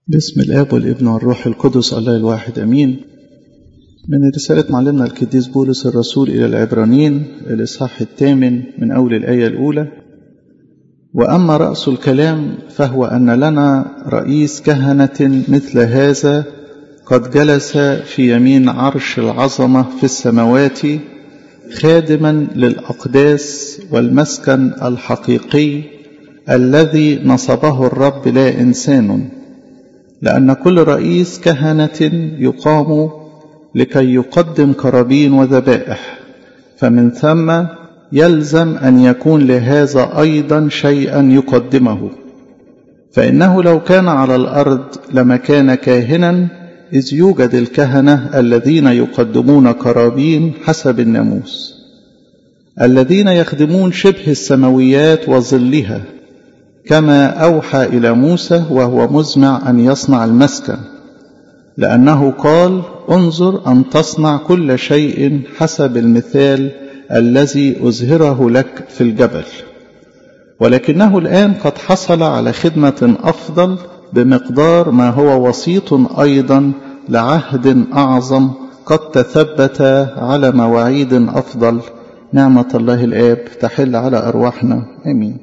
باسم الاب والابن والروح القدس الله الواحد امين من رسالة معلمنا القديس بولس الرسول إلى العبرانيين الإصحاح الثامن من أول الآية الأولى وأما رأس الكلام فهو أن لنا رئيس كهنة مثل هذا قد جلس في يمين عرش العظمة في السماوات خادما للأقداس والمسكن الحقيقي الذي نصبه الرب لا إنسان لأن كل رئيس كهنة يقام لكي يقدم كرابين وذبائح فمن ثم يلزم أن يكون لهذا أيضا شيئا يقدمه فإنه لو كان على الأرض لما كان كاهنا إذ يوجد الكهنة الذين يقدمون كرابين حسب الناموس الذين يخدمون شبه السماويات وظلها كما أوحى إلى موسى وهو مزمع أن يصنع المسكن لأنه قال انظر أن تصنع كل شيء حسب المثال الذي أظهره لك في الجبل ولكنه الآن قد حصل على خدمة أفضل بمقدار ما هو وسيط أيضا لعهد أعظم قد تثبت على مواعيد أفضل نعمة الله الآب تحل على أرواحنا آمين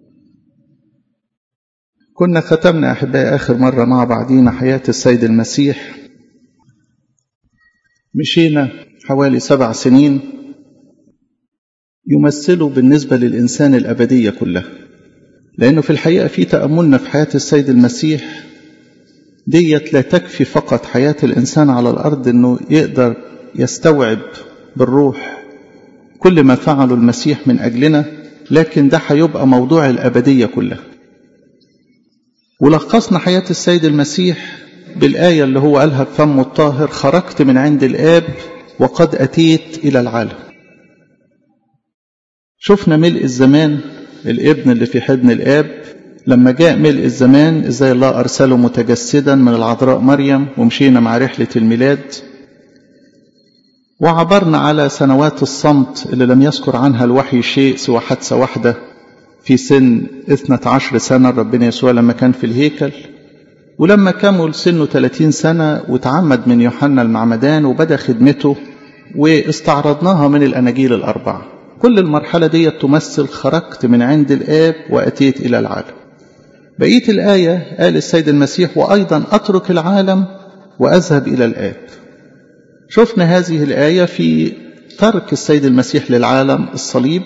كنا ختمنا أحبائي آخر مرة مع بعضينا حياة السيد المسيح مشينا حوالي سبع سنين يمثلوا بالنسبة للإنسان الأبدية كلها لأنه في الحقيقة في تأملنا في حياة السيد المسيح ديت لا تكفي فقط حياة الإنسان على الأرض أنه يقدر يستوعب بالروح كل ما فعله المسيح من أجلنا لكن ده هيبقى موضوع الأبدية كلها ولخصنا حياة السيد المسيح بالآية اللي هو قالها بفمه الطاهر خرجت من عند الآب وقد أتيت إلى العالم شفنا ملء الزمان الابن اللي في حضن الآب لما جاء ملء الزمان ازاي الله أرسله متجسدا من العذراء مريم ومشينا مع رحلة الميلاد وعبرنا على سنوات الصمت اللي لم يذكر عنها الوحي شيء سوى حادثة واحدة في سن 12 سنة ربنا يسوع لما كان في الهيكل ولما كمل سنه 30 سنة وتعمد من يوحنا المعمدان وبدأ خدمته واستعرضناها من الأناجيل الأربعة كل المرحلة دي تمثل خرجت من عند الآب وأتيت إلى العالم بقية الآية قال السيد المسيح وأيضا أترك العالم وأذهب إلى الآب شفنا هذه الآية في ترك السيد المسيح للعالم الصليب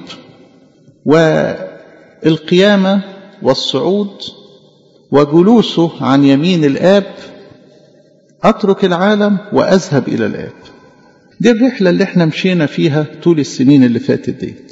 والقيامة والصعود وجلوسه عن يمين الآب أترك العالم وأذهب إلى الآب دي الرحلة اللي احنا مشينا فيها طول السنين اللي فاتت ديت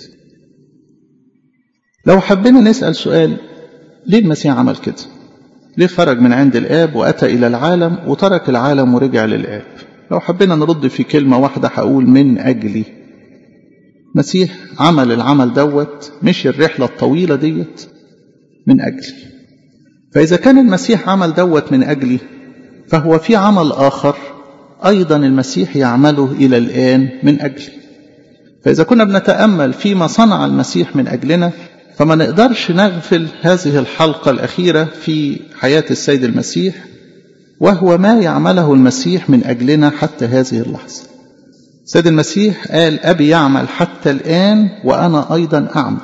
لو حبينا نسأل سؤال ليه المسيح عمل كده ليه خرج من عند الآب وأتى إلى العالم وترك العالم ورجع للآب لو حبينا نرد في كلمة واحدة هقول من أجلي مسيح عمل العمل دوت مش الرحلة الطويلة ديت من أجلي فإذا كان المسيح عمل دوت من أجلي فهو في عمل آخر أيضا المسيح يعمله إلى الآن من أجلي فإذا كنا بنتأمل فيما صنع المسيح من أجلنا فما نقدرش نغفل هذه الحلقة الأخيرة في حياة السيد المسيح وهو ما يعمله المسيح من أجلنا حتى هذه اللحظة السيد المسيح قال أبي يعمل حتى الآن وأنا أيضا أعمل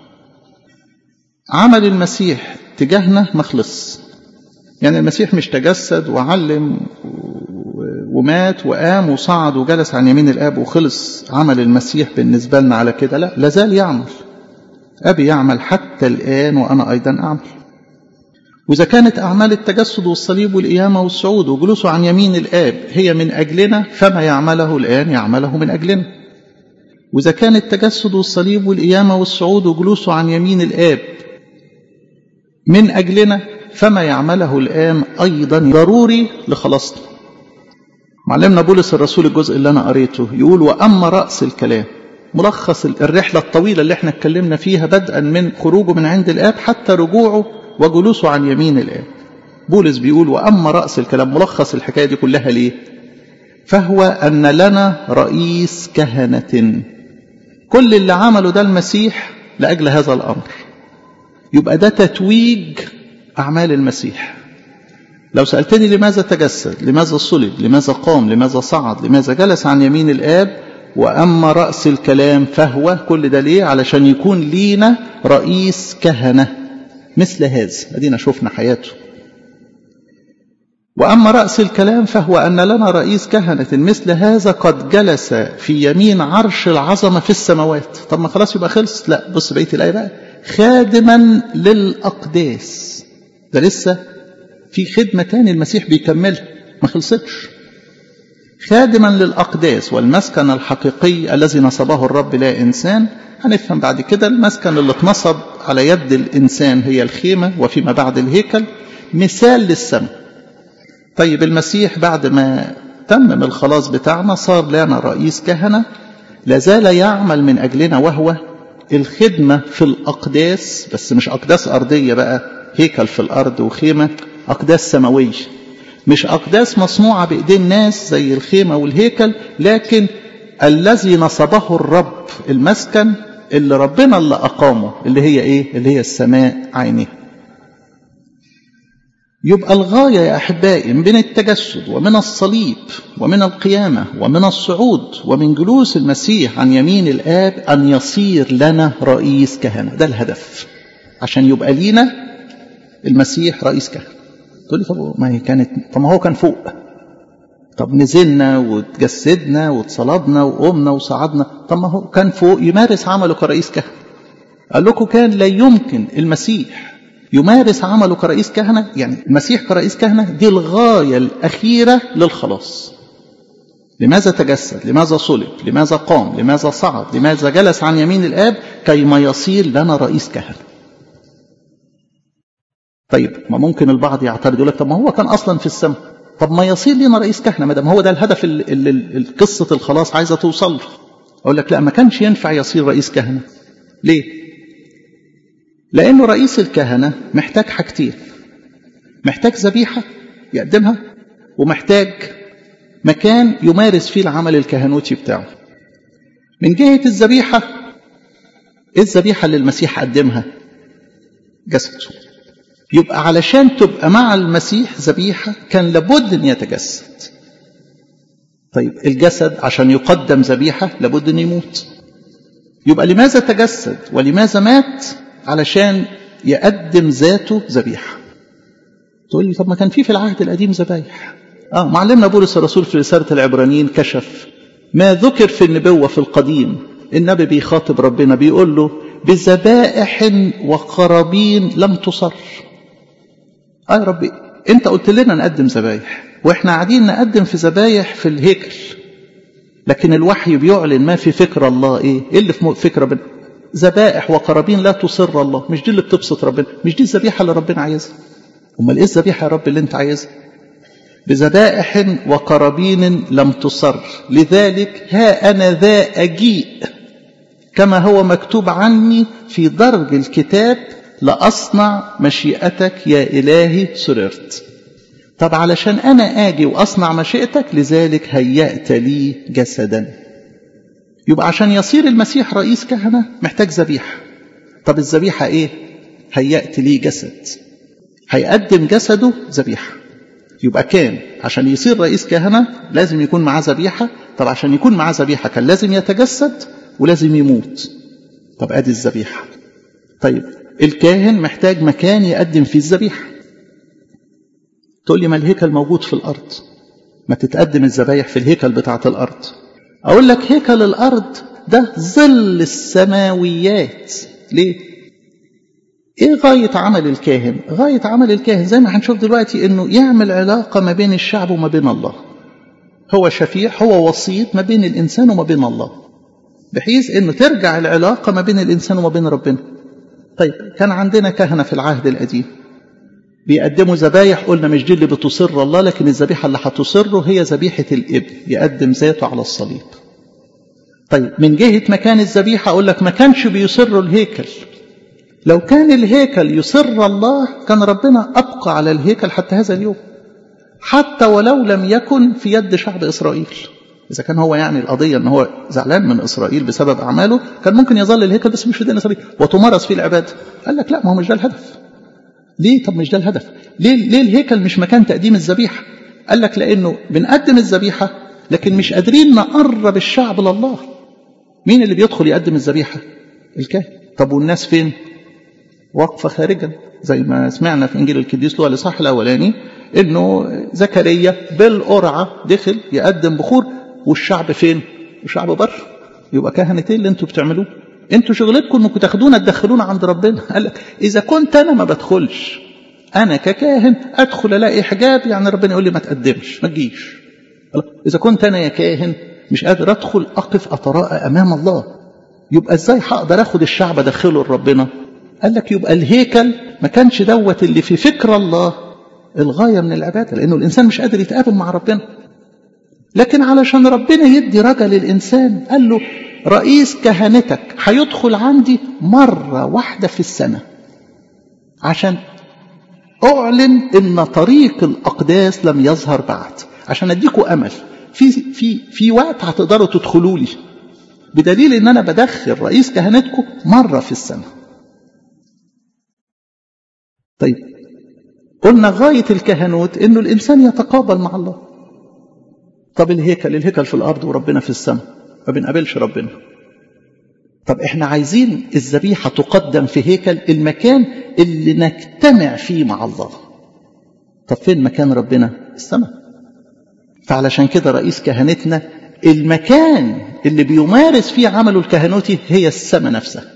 عمل المسيح تجاهنا مخلص يعني المسيح مش تجسد وعلم ومات وقام وصعد وجلس عن يمين الآب وخلص عمل المسيح بالنسبة لنا على كده لا لازال يعمل أبي يعمل حتى الآن وأنا أيضا أعمل وإذا كانت أعمال التجسد والصليب والقيامة والصعود وجلوسه عن يمين الآب هي من أجلنا فما يعمله الآن يعمله من أجلنا وإذا كان التجسد والصليب والقيامة والصعود وجلوسه عن يمين الآب من أجلنا فما يعمله الآن أيضا ضروري لخلاصنا معلمنا بولس الرسول الجزء اللي أنا قريته يقول وأما رأس الكلام ملخص الرحلة الطويلة اللي احنا اتكلمنا فيها بدءا من خروجه من عند الآب حتى رجوعه وجلوسه عن يمين الآب بولس بيقول وأما رأس الكلام ملخص الحكاية دي كلها ليه فهو أن لنا رئيس كهنة كل اللي عمله ده المسيح لأجل هذا الأمر يبقى ده تتويج أعمال المسيح لو سألتني لماذا تجسد لماذا صلب لماذا قام لماذا صعد لماذا جلس عن يمين الآب وأما رأس الكلام فهو كل ده ليه علشان يكون لينا رئيس كهنة مثل هذا أدينا شفنا حياته وأما رأس الكلام فهو أن لنا رئيس كهنة مثل هذا قد جلس في يمين عرش العظمة في السماوات طب ما خلاص يبقى خلص لا بص بقية الآية بقى خادما للأقداس ده لسه في خدمة تاني المسيح بيكملها ما خلصتش خادما للأقداس والمسكن الحقيقي الذي نصبه الرب لا إنسان هنفهم بعد كده المسكن اللي اتنصب على يد الإنسان هي الخيمة وفيما بعد الهيكل مثال للسماء طيب المسيح بعد ما تمم الخلاص بتاعنا صار لنا رئيس كهنة لازال يعمل من أجلنا وهو الخدمة في الأقداس بس مش أقداس أرضية بقى هيكل في الأرض وخيمة أقداس سماوية مش أقداس مصنوعة بإيدين ناس زي الخيمة والهيكل لكن الذي نصبه الرب المسكن اللي ربنا اللي أقامه اللي هي إيه اللي هي السماء عينها يبقى الغاية يا أحبائي من التجسد ومن الصليب ومن القيامة ومن الصعود ومن جلوس المسيح عن يمين الآب أن يصير لنا رئيس كهنة ده الهدف عشان يبقى لينا المسيح رئيس كهنة تقول لي طب ما هي كانت طب ما هو كان فوق طب نزلنا وتجسدنا واتصلبنا وقمنا وصعدنا طب ما هو كان فوق يمارس عمله كرئيس كهنة قال لكم كان لا يمكن المسيح يمارس عمله كرئيس كهنة يعني المسيح كرئيس كهنة دي الغاية الأخيرة للخلاص لماذا تجسد لماذا صلب لماذا قام لماذا صعد لماذا جلس عن يمين الآب كيما يصير لنا رئيس كهنة طيب ما ممكن البعض يعترض يقول لك طب ما هو كان أصلا في السماء طب ما يصير لنا رئيس كهنة ما دام هو ده الهدف اللي قصة الخلاص عايزة توصل له أقول لك لا ما كانش ينفع يصير رئيس كهنة ليه لأنه رئيس الكهنة محتاج حاجتين محتاج ذبيحة يقدمها ومحتاج مكان يمارس فيه العمل الكهنوتي بتاعه من جهة الذبيحة ايه الذبيحة اللي المسيح قدمها جسده يبقى علشان تبقى مع المسيح ذبيحة كان لابد ان يتجسد طيب الجسد عشان يقدم ذبيحة لابد ان يموت يبقى لماذا تجسد ولماذا مات علشان يقدم ذاته ذبيحة تقول لي طب ما كان في في العهد القديم ذبايح اه معلمنا بولس الرسول في رسالة العبرانيين كشف ما ذكر في النبوة في القديم النبي بيخاطب ربنا بيقول له بذبائح وقرابين لم تصر اه يا ربي انت قلت لنا نقدم ذبايح واحنا قاعدين نقدم في ذبايح في الهيكل لكن الوحي بيعلن ما في فكر الله ايه ايه اللي في فكر ربنا ذبائح وقرابين لا تصر الله مش دي اللي بتبسط ربنا مش دي الذبيحه اللي ربنا عايزها امال ايه الذبيحه يا رب اللي انت عايزها بذبائح وقرابين لم تصر لذلك ها انا ذا اجيء كما هو مكتوب عني في درج الكتاب لاصنع مشيئتك يا الهي سررت طب علشان انا اجي واصنع مشيئتك لذلك هيأت لي جسدا يبقى عشان يصير المسيح رئيس كهنة محتاج ذبيحة طب الذبيحة ايه هيأت لي جسد هيقدم جسده ذبيحة يبقى كان عشان يصير رئيس كهنة لازم يكون معاه ذبيحة طب عشان يكون معاه ذبيحة كان لازم يتجسد ولازم يموت طب ادي الذبيحة طيب الكاهن محتاج مكان يقدم فيه الذبيحة تقول لي ما الهيكل موجود في الأرض ما تتقدم الذبايح في الهيكل بتاعة الأرض أقول لك هيكل الأرض ده ظل السماويات ليه؟ إيه غاية عمل الكاهن؟ غاية عمل الكاهن زي ما هنشوف دلوقتي إنه يعمل علاقة ما بين الشعب وما بين الله. هو شفيع هو وسيط ما بين الإنسان وما بين الله. بحيث إنه ترجع العلاقة ما بين الإنسان وما بين ربنا. طيب كان عندنا كهنة في العهد القديم. بيقدموا ذبايح قلنا مش دي اللي بتصر الله لكن الذبيحة اللي هتصره هي ذبيحة الابن يقدم ذاته على الصليب طيب من جهة مكان الذبيحة أقول لك ما كانش بيصر الهيكل لو كان الهيكل يصر الله كان ربنا أبقى على الهيكل حتى هذا اليوم حتى ولو لم يكن في يد شعب إسرائيل إذا كان هو يعني القضية أن هو زعلان من إسرائيل بسبب أعماله كان ممكن يظل الهيكل بس مش في دين إسرائيل وتمارس فيه العبادة قال لك لا ما هو مش ده الهدف ليه طب مش ده الهدف ليه, ليه الهيكل مش مكان تقديم الذبيحة قال لك لأنه بنقدم الذبيحة لكن مش قادرين نقرب الشعب لله مين اللي بيدخل يقدم الذبيحة الكاهن طب والناس فين واقفة خارجا زي ما سمعنا في إنجيل القديس لوقا الإصحاح الأولاني إنه زكريا بالقرعة دخل يقدم بخور والشعب فين؟ والشعب بره يبقى كهنة إيه اللي أنتوا بتعملوه؟ أنتوا شغلتكم إنكم تاخدونا تدخلونا عند ربنا قال لك إذا كنت أنا ما بدخلش أنا ككاهن أدخل ألاقي حجاب يعني ربنا يقول لي ما تقدمش ما تجيش إذا كنت أنا يا كاهن مش قادر أدخل أقف أتراءى أمام الله يبقى إزاي هقدر أخد الشعب أدخله لربنا قال لك يبقى الهيكل ما كانش دوت اللي في فكر الله الغاية من العبادة لأنه الإنسان مش قادر يتقابل مع ربنا لكن علشان ربنا يدي رجا للإنسان قال له رئيس كهنتك هيدخل عندي مرة واحدة في السنة عشان أعلن إن طريق الأقداس لم يظهر بعد عشان أديكوا أمل في في في وقت هتقدروا تدخلوا لي بدليل إن أنا بدخل رئيس كهنتكم مرة في السنة طيب قلنا غاية الكهنوت إنه الإنسان يتقابل مع الله طب الهيكل الهيكل في الأرض وربنا في السماء ما بنقابلش ربنا طب احنا عايزين الذبيحة تقدم في هيكل المكان اللي نجتمع فيه مع الله طب فين مكان ربنا السماء فعلشان كده رئيس كهنتنا المكان اللي بيمارس فيه عمله الكهنوتي هي السماء نفسها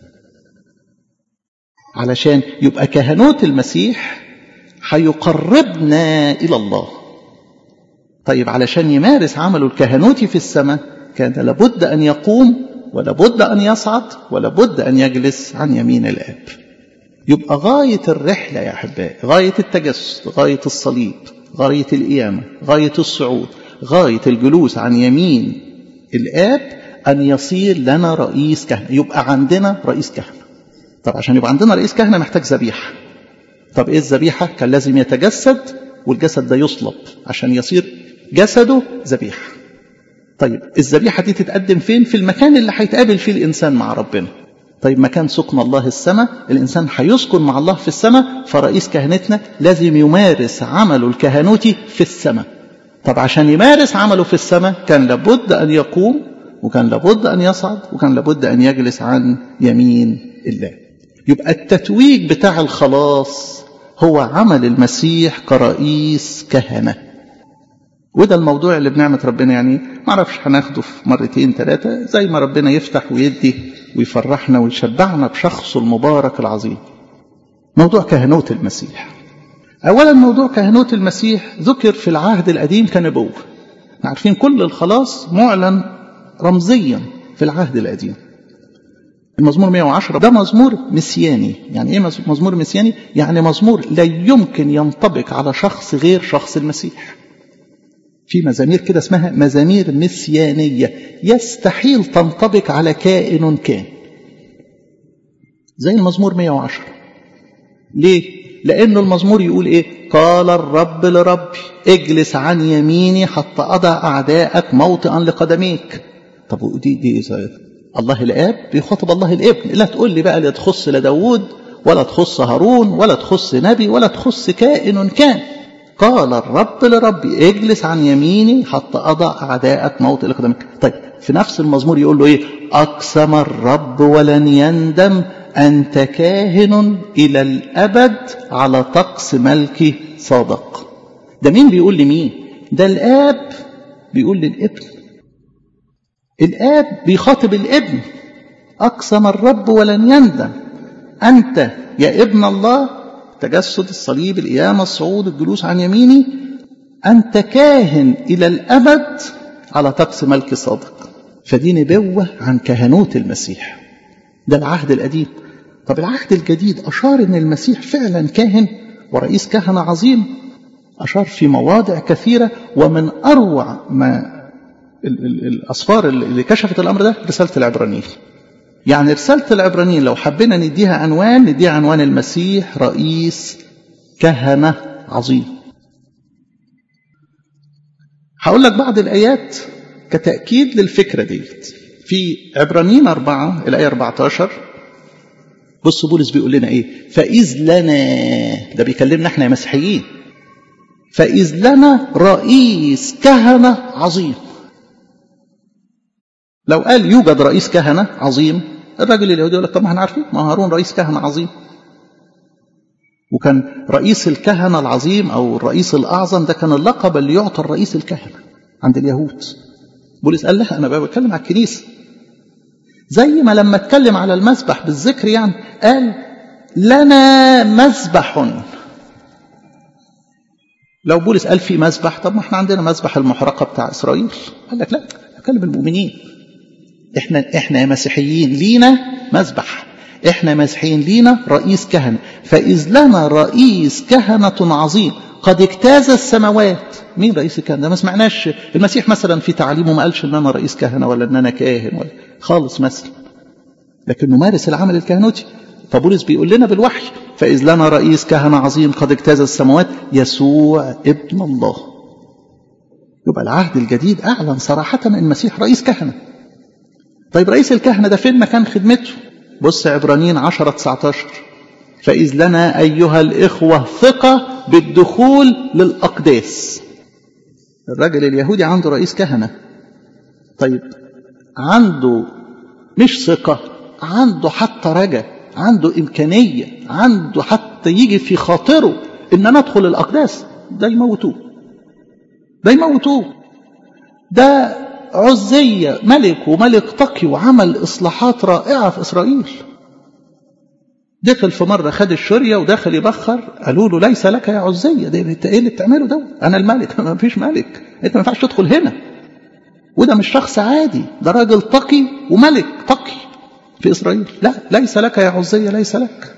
علشان يبقى كهنوت المسيح هيقربنا إلى الله طيب علشان يمارس عمله الكهنوتي في السماء كان لابد أن يقوم ولابد أن يصعد ولابد أن يجلس عن يمين الآب يبقى غاية الرحلة يا أحبائي غاية التجسد غاية الصليب غاية القيامة غاية الصعود غاية الجلوس عن يمين الآب أن يصير لنا رئيس كهنة يبقى عندنا رئيس كهنة طب عشان يبقى عندنا رئيس كهنة محتاج ذبيحة طب إيه الذبيحة كان لازم يتجسد والجسد ده يصلب عشان يصير جسده ذبيحة طيب الذبيحة دي تتقدم فين في المكان اللي هيتقابل فيه الإنسان مع ربنا طيب مكان سكن الله السماء الإنسان هيسكن مع الله في السماء فرئيس كهنتنا لازم يمارس عمله الكهنوتي في السماء طب عشان يمارس عمله في السماء كان لابد أن يقوم وكان لابد أن يصعد وكان لابد أن يجلس عن يمين الله يبقى التتويج بتاع الخلاص هو عمل المسيح كرئيس كهنه وده الموضوع اللي بنعمة ربنا يعني ما اعرفش هناخده في مرتين ثلاثة زي ما ربنا يفتح ويدي ويفرحنا ويشبعنا بشخصه المبارك العظيم موضوع كهنوت المسيح أولا موضوع كهنوت المسيح ذكر في العهد القديم كنبوة عارفين كل الخلاص معلن رمزيا في العهد القديم المزمور 110 ده مزمور مسياني يعني ايه مزمور مسياني يعني مزمور لا يمكن ينطبق على شخص غير شخص المسيح في مزامير كده اسمها مزامير مسيانية يستحيل تنطبق على كائن كان زي المزمور 110 ليه؟ لأنه المزمور يقول إيه؟ قال الرب لربي اجلس عن يميني حتى أضع أعداءك موطئا لقدميك طب ودي دي زي الله الآب بيخاطب الله الابن لا تقول لي بقى لا تخص لا داوود ولا تخص هارون ولا تخص نبي ولا تخص كائن كان قال الرب لربي اجلس عن يميني حتى أضع أعداءك موطئ لقدمك طيب في نفس المزمور يقول له إيه أقسم الرب ولن يندم أنت كاهن إلى الأبد على طقس ملكي صادق ده مين بيقول لمين ده الآب بيقول للابن الآب بيخاطب الابن أقسم الرب ولن يندم أنت يا ابن الله تجسد الصليب القيامة الصعود الجلوس عن يميني أنت كاهن إلى الأبد على طقس ملك صادق فدي نبوة عن كهنوت المسيح ده العهد القديم طب العهد الجديد أشار أن المسيح فعلا كاهن ورئيس كهنة عظيم أشار في مواضع كثيرة ومن أروع ما الأصفار اللي كشفت الأمر ده رسالة العبرانيين يعني رسالة العبرانيين لو حبينا نديها عنوان نديها عنوان المسيح رئيس كهنة عظيم هقول لك بعض الآيات كتأكيد للفكرة ديت في عبرانيين أربعة الآية 14 بص بولس بيقول لنا ايه فإذ لنا ده بيكلمنا احنا يا مسيحيين فإذ لنا رئيس كهنة عظيم لو قال يوجد رئيس كهنة عظيم الراجل اليهودي يقول لك طب ما احنا عارفين ما هارون رئيس كهنة عظيم وكان رئيس الكهنة العظيم أو الرئيس الأعظم ده كان اللقب اللي يعطى الرئيس الكهنة عند اليهود بولس قال لا أنا بتكلم على الكنيسة زي ما لما اتكلم على المسبح بالذكر يعني قال لنا مسبح لو بولس قال في مسبح طب ما احنا عندنا مسبح المحرقة بتاع إسرائيل قال لك لا أتكلم المؤمنين احنا احنا مسيحيين لينا مسبح احنا مسيحيين لينا رئيس كهنة فإذ لنا رئيس كهنة عظيم قد اجتاز السماوات مين رئيس الكهنة ده ما سمعناش المسيح مثلا في تعليمه ما قالش ان انا رئيس كهنة ولا ان انا كاهن ولا خالص مثلا لكنه مارس العمل الكهنوتي فبولس بيقول لنا بالوحي فإذ لنا رئيس كهنة عظيم قد اجتاز السماوات يسوع ابن الله يبقى العهد الجديد أعلن صراحة أن المسيح رئيس كهنة طيب رئيس الكهنة ده فين مكان خدمته بص عبرانيين 10 19 فإذ لنا أيها الإخوة ثقة بالدخول للأقداس الراجل اليهودي عنده رئيس كهنة طيب عنده مش ثقة عنده حتى رجا عنده إمكانية عنده حتى يجي في خاطره إن أنا أدخل الأقداس ده يموتوه ده يموتوه ده عزية ملك وملك تقي وعمل إصلاحات رائعة في إسرائيل دخل في مرة خد الشرية ودخل يبخر قالوا له ليس لك يا عزية ده انت ايه اللي بتعمله ده انا الملك ما فيش ملك انت ما ينفعش تدخل هنا وده مش شخص عادي ده راجل تقي وملك تقي في إسرائيل لا ليس لك يا عزية ليس لك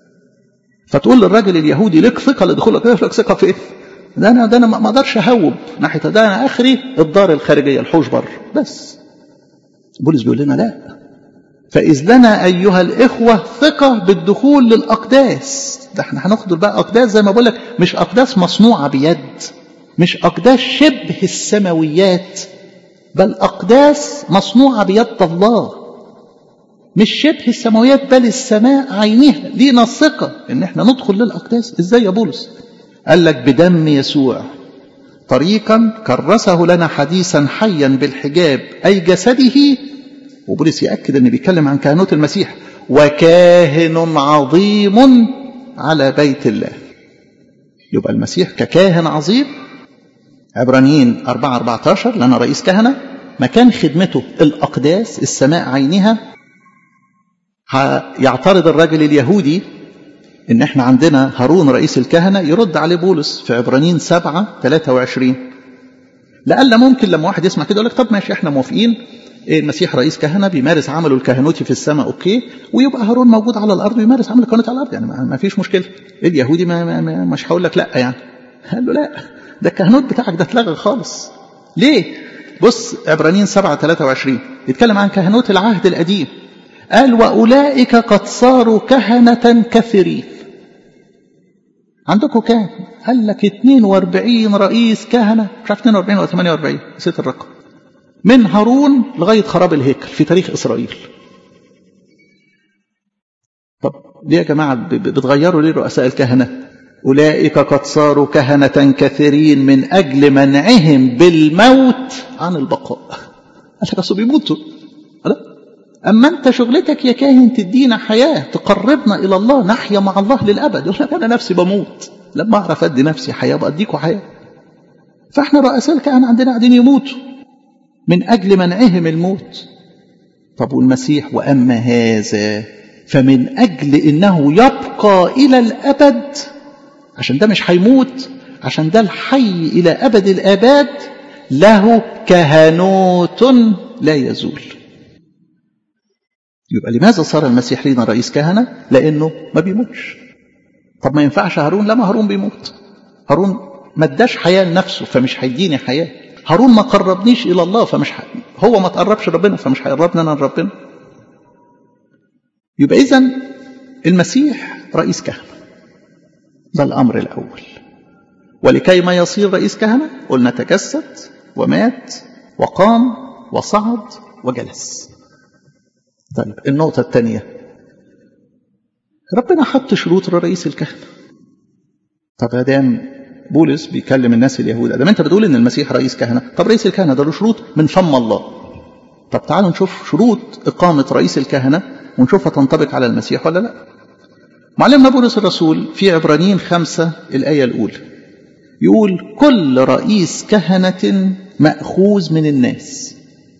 فتقول للراجل اليهودي لك ثقة لدخولك لك ثقة في ايه ده انا ده انا ما اقدرش اهوب ناحيه ده انا اخري الدار الخارجيه الحوش بره بس بولس بيقول لنا لا فاذ لنا ايها الاخوه ثقه بالدخول للاقداس ده احنا هناخد بقى اقداس زي ما بقول لك مش اقداس مصنوعه بيد مش اقداس شبه السماويات بل اقداس مصنوعه بيد الله مش شبه السماويات بل السماء عينها لينا الثقه ان احنا ندخل للاقداس ازاي يا بولس قال لك بدم يسوع طريقا كرسه لنا حديثا حيا بالحجاب أي جسده وبولس يأكد أن بيتكلم عن كهنوت المسيح وكاهن عظيم على بيت الله يبقى المسيح ككاهن عظيم عبرانيين 4 14 لنا رئيس كهنة مكان خدمته الأقداس السماء عينها يعترض الرجل اليهودي ان احنا عندنا هارون رئيس الكهنة يرد عليه بولس في عبرانيين 7 23 لألا ممكن لما واحد يسمع كده يقول لك طب ماشي احنا موافقين المسيح رئيس كهنة بيمارس عمله الكهنوتي في السماء اوكي ويبقى هارون موجود على الارض ويمارس عمل الكهنوتي على الارض يعني ما فيش مشكلة اليهودي ما, ما, ما مش هقول لك لا يعني قال له لا ده الكهنوت بتاعك ده اتلغى خالص ليه بص عبرانيين 7 23 يتكلم عن كهنوت العهد القديم قال وأولئك قد صاروا كهنة كثيرين عندكم كام قال لك 42 رئيس كهنة مش عارف 42 ولا 48 نسيت الرقم من هارون لغاية خراب الهيكل في تاريخ إسرائيل طب ليه يا جماعة بتغيروا ليه رؤساء الكهنة أولئك قد صاروا كهنة كثيرين من أجل منعهم بالموت عن البقاء قال لك أصل بيموتوا أما أنت شغلتك يا كاهن تدينا حياة تقربنا إلى الله نحيا مع الله للأبد يقول لك أنا نفسي بموت لما أعرف أدي نفسي حياة بأديكوا حياة فإحنا رؤساء الكهنة عندنا قاعدين يموتوا من أجل منعهم الموت طب والمسيح وأما هذا فمن أجل إنه يبقى إلى الأبد عشان ده مش هيموت عشان ده الحي إلى أبد الآباد له كهنوت لا يزول يبقى لماذا صار المسيح لنا رئيس كهنة لأنه ما بيموتش طب ما ينفعش هارون لما هارون بيموت هارون ما اداش حياة لنفسه فمش هيديني حياة هارون ما قربنيش إلى الله فمش ح... هو ما تقربش ربنا فمش هيقربنا أنا لربنا يبقى إذا المسيح رئيس كهنة ده الأمر الأول ولكي ما يصير رئيس كهنة قلنا تجسد ومات وقام وصعد وجلس طيب النقطة الثانية ربنا حط شروط لرئيس الكهنة طب ادام بولس بيكلم الناس اليهود ادام انت بتقول ان المسيح رئيس كهنة طب رئيس الكهنة ده له شروط من فم الله طب تعالوا نشوف شروط إقامة رئيس الكهنة ونشوفها تنطبق على المسيح ولا لا معلمنا بولس الرسول في عبرانيين خمسة الآية الأولى يقول كل رئيس كهنة مأخوذ من الناس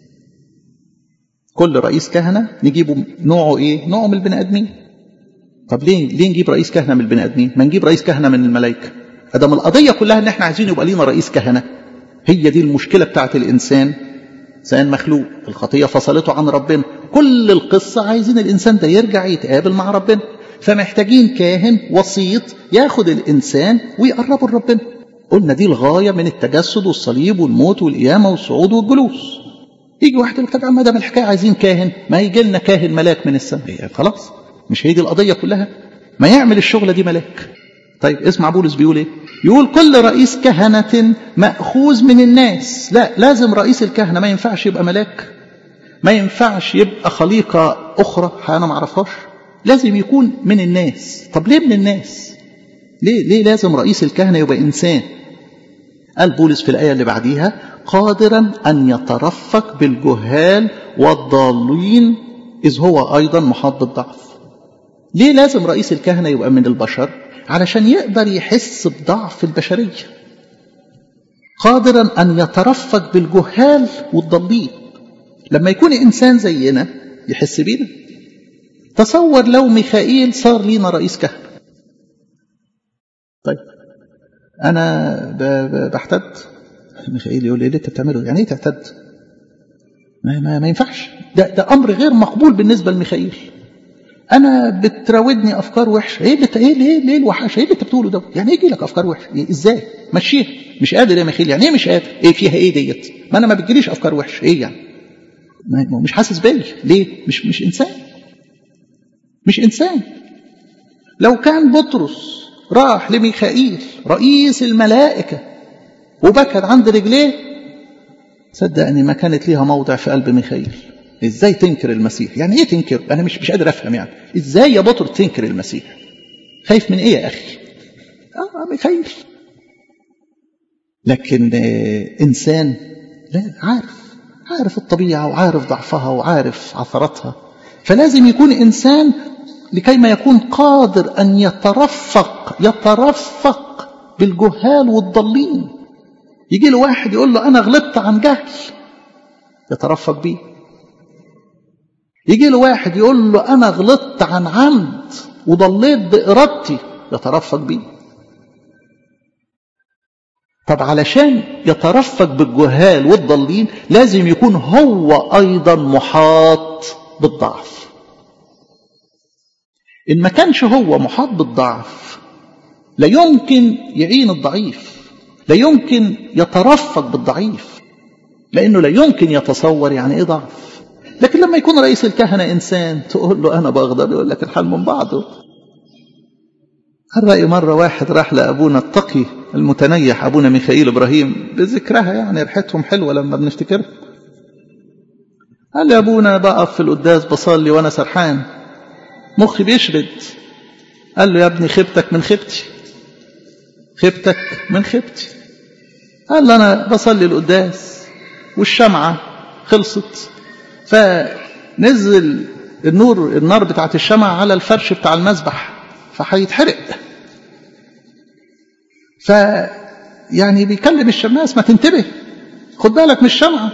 كل رئيس كهنة نجيبه نوعه إيه؟ نوعه من البني آدمين طب ليه ليه نجيب رئيس كهنة من البني آدمين؟ ما نجيب رئيس كهنة من الملائكة أدام القضية كلها إن إحنا عايزين يبقى لينا رئيس كهنة هي دي المشكلة بتاعت الإنسان إنسان مخلوق الخطية فصلته عن ربنا كل القصة عايزين الإنسان ده يرجع يتقابل مع ربنا فمحتاجين كاهن وسيط ياخد الإنسان ويقربه لربنا قلنا دي الغاية من التجسد والصليب والموت والقيامة والصعود والجلوس يجي واحد يقول طب ما دام الحكاية عايزين كاهن ما يجي لنا كاهن ملاك من السماء خلاص مش هي دي القضية كلها ما يعمل الشغلة دي ملاك طيب اسمع بولس بيقول ايه يقول كل رئيس كهنة مأخوذ من الناس لا لازم رئيس الكهنة ما ينفعش يبقى ملاك ما ينفعش يبقى خليقة أخرى أنا ما أعرفهاش لازم يكون من الناس طب ليه من الناس ليه, ليه لازم رئيس الكهنة يبقى إنسان قال بولس في الآية اللي بعديها قادرا أن يترفق بالجهال والضالين إذ هو أيضا محاط بالضعف ليه لازم رئيس الكهنة يبقى من البشر علشان يقدر يحس بضعف البشرية قادرا أن يترفق بالجهال والضالين لما يكون إنسان زينا يحس بينا تصور لو ميخائيل صار لينا رئيس كهنة طيب أنا بحتد ميخائيل يقول لي ليه أنت بتعمله يعني إيه تعتد ما, ما, ما ينفعش ده, ده أمر غير مقبول بالنسبة لميخائيل انا بتراودني افكار وحشه ايه اللي ايه ليه ليه الوحشه ايه اللي انت بتقوله ده يعني يجي لك افكار وحشه إيه ازاي مشيها مش قادر يا ميخيل يعني ايه مش قادر ايه فيها ايه ديت ما انا ما بتجيليش افكار وحشه ايه يعني ما مش حاسس بيا ليه مش مش انسان مش انسان لو كان بطرس راح لميخائيل رئيس الملائكه وبكت عند رجليه صدقني ما كانت ليها موضع في قلب ميخائيل ازاي تنكر المسيح يعني ايه تنكر انا مش مش قادر افهم يعني ازاي يا بطر تنكر المسيح خايف من ايه يا اخي اه خايف لكن آه انسان لا عارف عارف الطبيعه وعارف ضعفها وعارف عثراتها فلازم يكون انسان لكي ما يكون قادر ان يترفق يترفق بالجهال والضالين يجي له واحد يقول له انا غلطت عن جهل يترفق بيه يجي له واحد يقول له أنا غلطت عن عمد وضليت بإرادتي يترفق بيه طب علشان يترفق بالجهال والضالين لازم يكون هو أيضا محاط بالضعف إن ما كانش هو محاط بالضعف لا يمكن يعين الضعيف لا يمكن يترفق بالضعيف لأنه لا يمكن يتصور يعني إيه ضعف لكن لما يكون رئيس الكهنة إنسان تقول له أنا بغضب يقول لك الحال من بعضه الرأي مرة واحد راح لأبونا التقي المتنيح أبونا ميخائيل إبراهيم بذكرها يعني ريحتهم حلوة لما بنفتكرها قال لي أبونا بقف في القداس بصلي وأنا سرحان مخي بيشرد قال له يا ابني خيبتك من خيبتي خيبتك من خيبتي قال له أنا بصلي القداس والشمعة خلصت فنزل النور النار بتاعت الشمع على الفرش بتاع المذبح فهيتحرق ف يعني بيكلم الشماس ما تنتبه خد بالك من الشمعة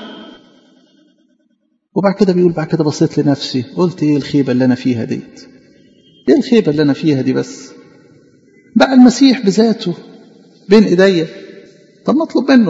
وبعد كده بيقول بعد كده بصيت لنفسي قلت ايه الخيبة اللي انا فيها ديت ايه الخيبة اللي انا فيها دي بس بقى المسيح بذاته بين ايديا طب نطلب منه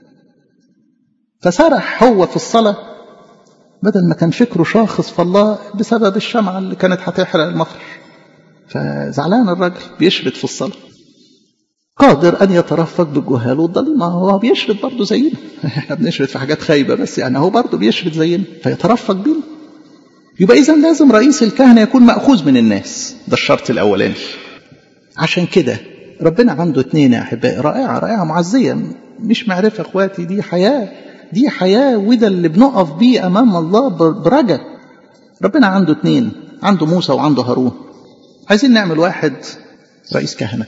فسرح هو في الصلاه بدل ما كان فكره شاخص في الله بسبب الشمعة اللي كانت هتحرق المفرش فزعلان الراجل بيشرد في الصلاة قادر أن يترفق بالجهال والضليل ما هو بيشرد برضه زينا احنا بنشرد في حاجات خايبة بس يعني هو برضه بيشرد زينا فيترفق بينا يبقى إذا لازم رئيس الكهنة يكون مأخوذ من الناس ده الشرط الأولاني عشان كده ربنا عنده اتنين يا أحبائي رائعة رائعة معزية مش معرفة إخواتي دي حياة دي حياة وده اللي بنقف بيه أمام الله برجا ربنا عنده اتنين عنده موسى وعنده هارون عايزين نعمل واحد رئيس كهنة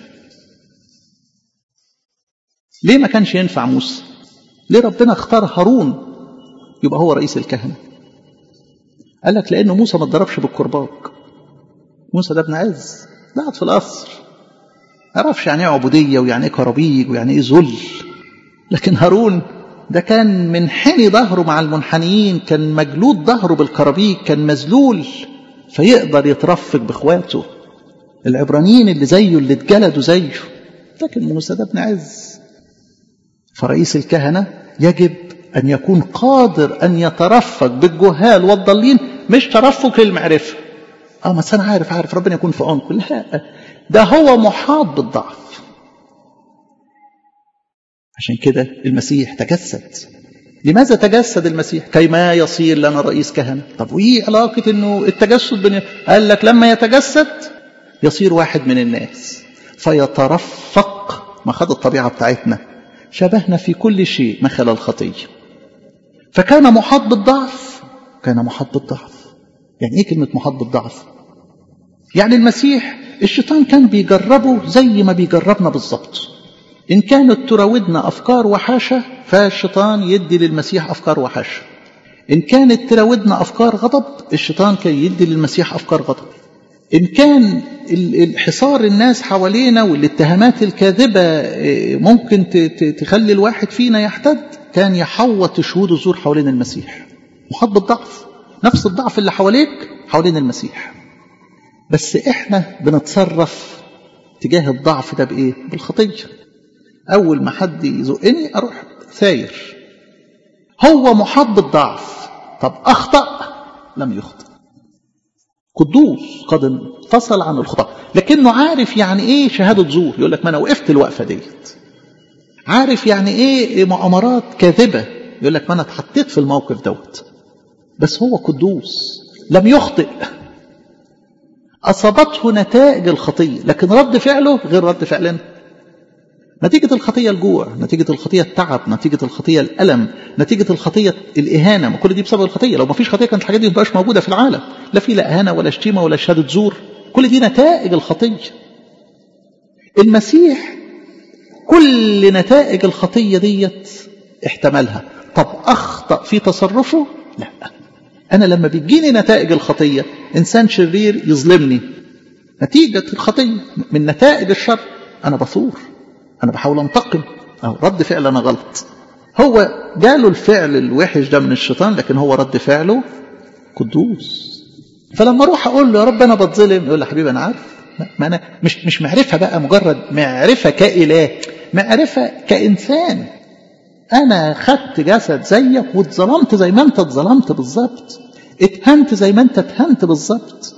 ليه ما كانش ينفع موسى ليه ربنا اختار هارون يبقى هو رئيس الكهنة قال لك لأنه موسى ما اتضربش بالكرباج موسى ده ابن عز ده قاعد في القصر ما يعرفش يعني ايه عبودية ويعني ايه كرابيج ويعني ايه ذل لكن هارون ده كان منحني ظهره مع المنحنيين كان مجلود ظهره بالكرابيج كان مذلول فيقدر يترفق باخواته العبرانيين اللي زيه اللي اتجلدوا زيه لكن موسى ده ابن عز فرئيس الكهنة يجب أن يكون قادر أن يترفق بالجهال والضالين مش ترفق للمعرفة اه بس أنا عارف عارف ربنا يكون في عونكم لا ده هو محاط بالضعف عشان كده المسيح تجسد لماذا تجسد المسيح كيما يصير لنا رئيس كهنة طب وإيه علاقة أنه التجسد بني... قال لك لما يتجسد يصير واحد من الناس فيترفق ما خد الطبيعة بتاعتنا شبهنا في كل شيء ما خلا الخطية فكان محاط بالضعف كان محاط بالضعف يعني ايه كلمة محاط بالضعف يعني المسيح الشيطان كان بيجربه زي ما بيجربنا بالظبط إن كانت تراودنا أفكار وحاشة فالشيطان يدي للمسيح أفكار وحاشة إن كانت تراودنا أفكار غضب الشيطان كان يدي للمسيح أفكار غضب إن كان الحصار الناس حوالينا والاتهامات الكاذبة ممكن تخلي الواحد فينا يحتد كان يحوط شهود الزور حوالين المسيح محاط بالضعف نفس الضعف اللي حواليك حوالين المسيح بس احنا بنتصرف تجاه الضعف ده بايه بالخطيه اول ما حد يزقني اروح ثاير هو محاط بالضعف طب اخطا لم يخطئ قدوس قد انفصل عن الخطا لكنه عارف يعني ايه شهاده زور يقول لك ما انا وقفت الوقفه ديت عارف يعني ايه مؤامرات كاذبه يقول لك ما انا اتحطيت في الموقف دوت بس هو قدوس لم يخطئ أصابته نتائج الخطية لكن رد فعله غير رد فعلنا نتيجة الخطية الجوع نتيجة الخطية التعب نتيجة الخطية الألم نتيجة الخطية الإهانة ما كل دي بسبب الخطية لو ما فيش خطية كانت الحاجات دي مبقاش موجودة في العالم لا في لا إهانة ولا شتيمة ولا شهادة زور كل دي نتائج الخطية المسيح كل نتائج الخطية ديت احتملها طب أخطأ في تصرفه لا أنا لما بيجيني نتائج الخطية إنسان شرير يظلمني نتيجة الخطية من نتائج الشر أنا بثور أنا بحاول أنتقم أو رد فعل أنا غلط هو جاله الفعل الوحش ده من الشيطان لكن هو رد فعله قدوس فلما اروح اقول له يا رب انا بتظلم يقول لي حبيبي انا عارف ما انا مش مش معرفه بقى مجرد معرفه كاله معرفه كانسان انا خدت جسد زيك واتظلمت زي ما انت اتظلمت بالظبط اتهنت زي ما انت اتهنت بالظبط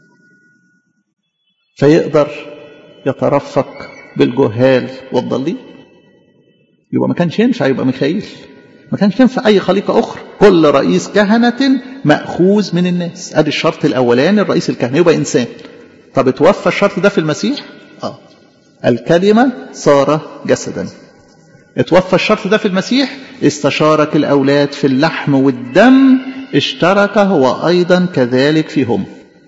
فيقدر يترفق بالجهال والضالين يبقى ما كانش ينفع يبقى ميخائيل ما كانش ينفع اي خليقه اخرى كل رئيس كهنه ماخوذ من الناس ادي الشرط الاولاني الرئيس الكهنه يبقى انسان طب اتوفى الشرط ده في المسيح اه الكلمه صار جسدا اتوفى الشرط ده في المسيح استشارك الأولاد في اللحم والدم اشترك هو أيضا كذلك فيهم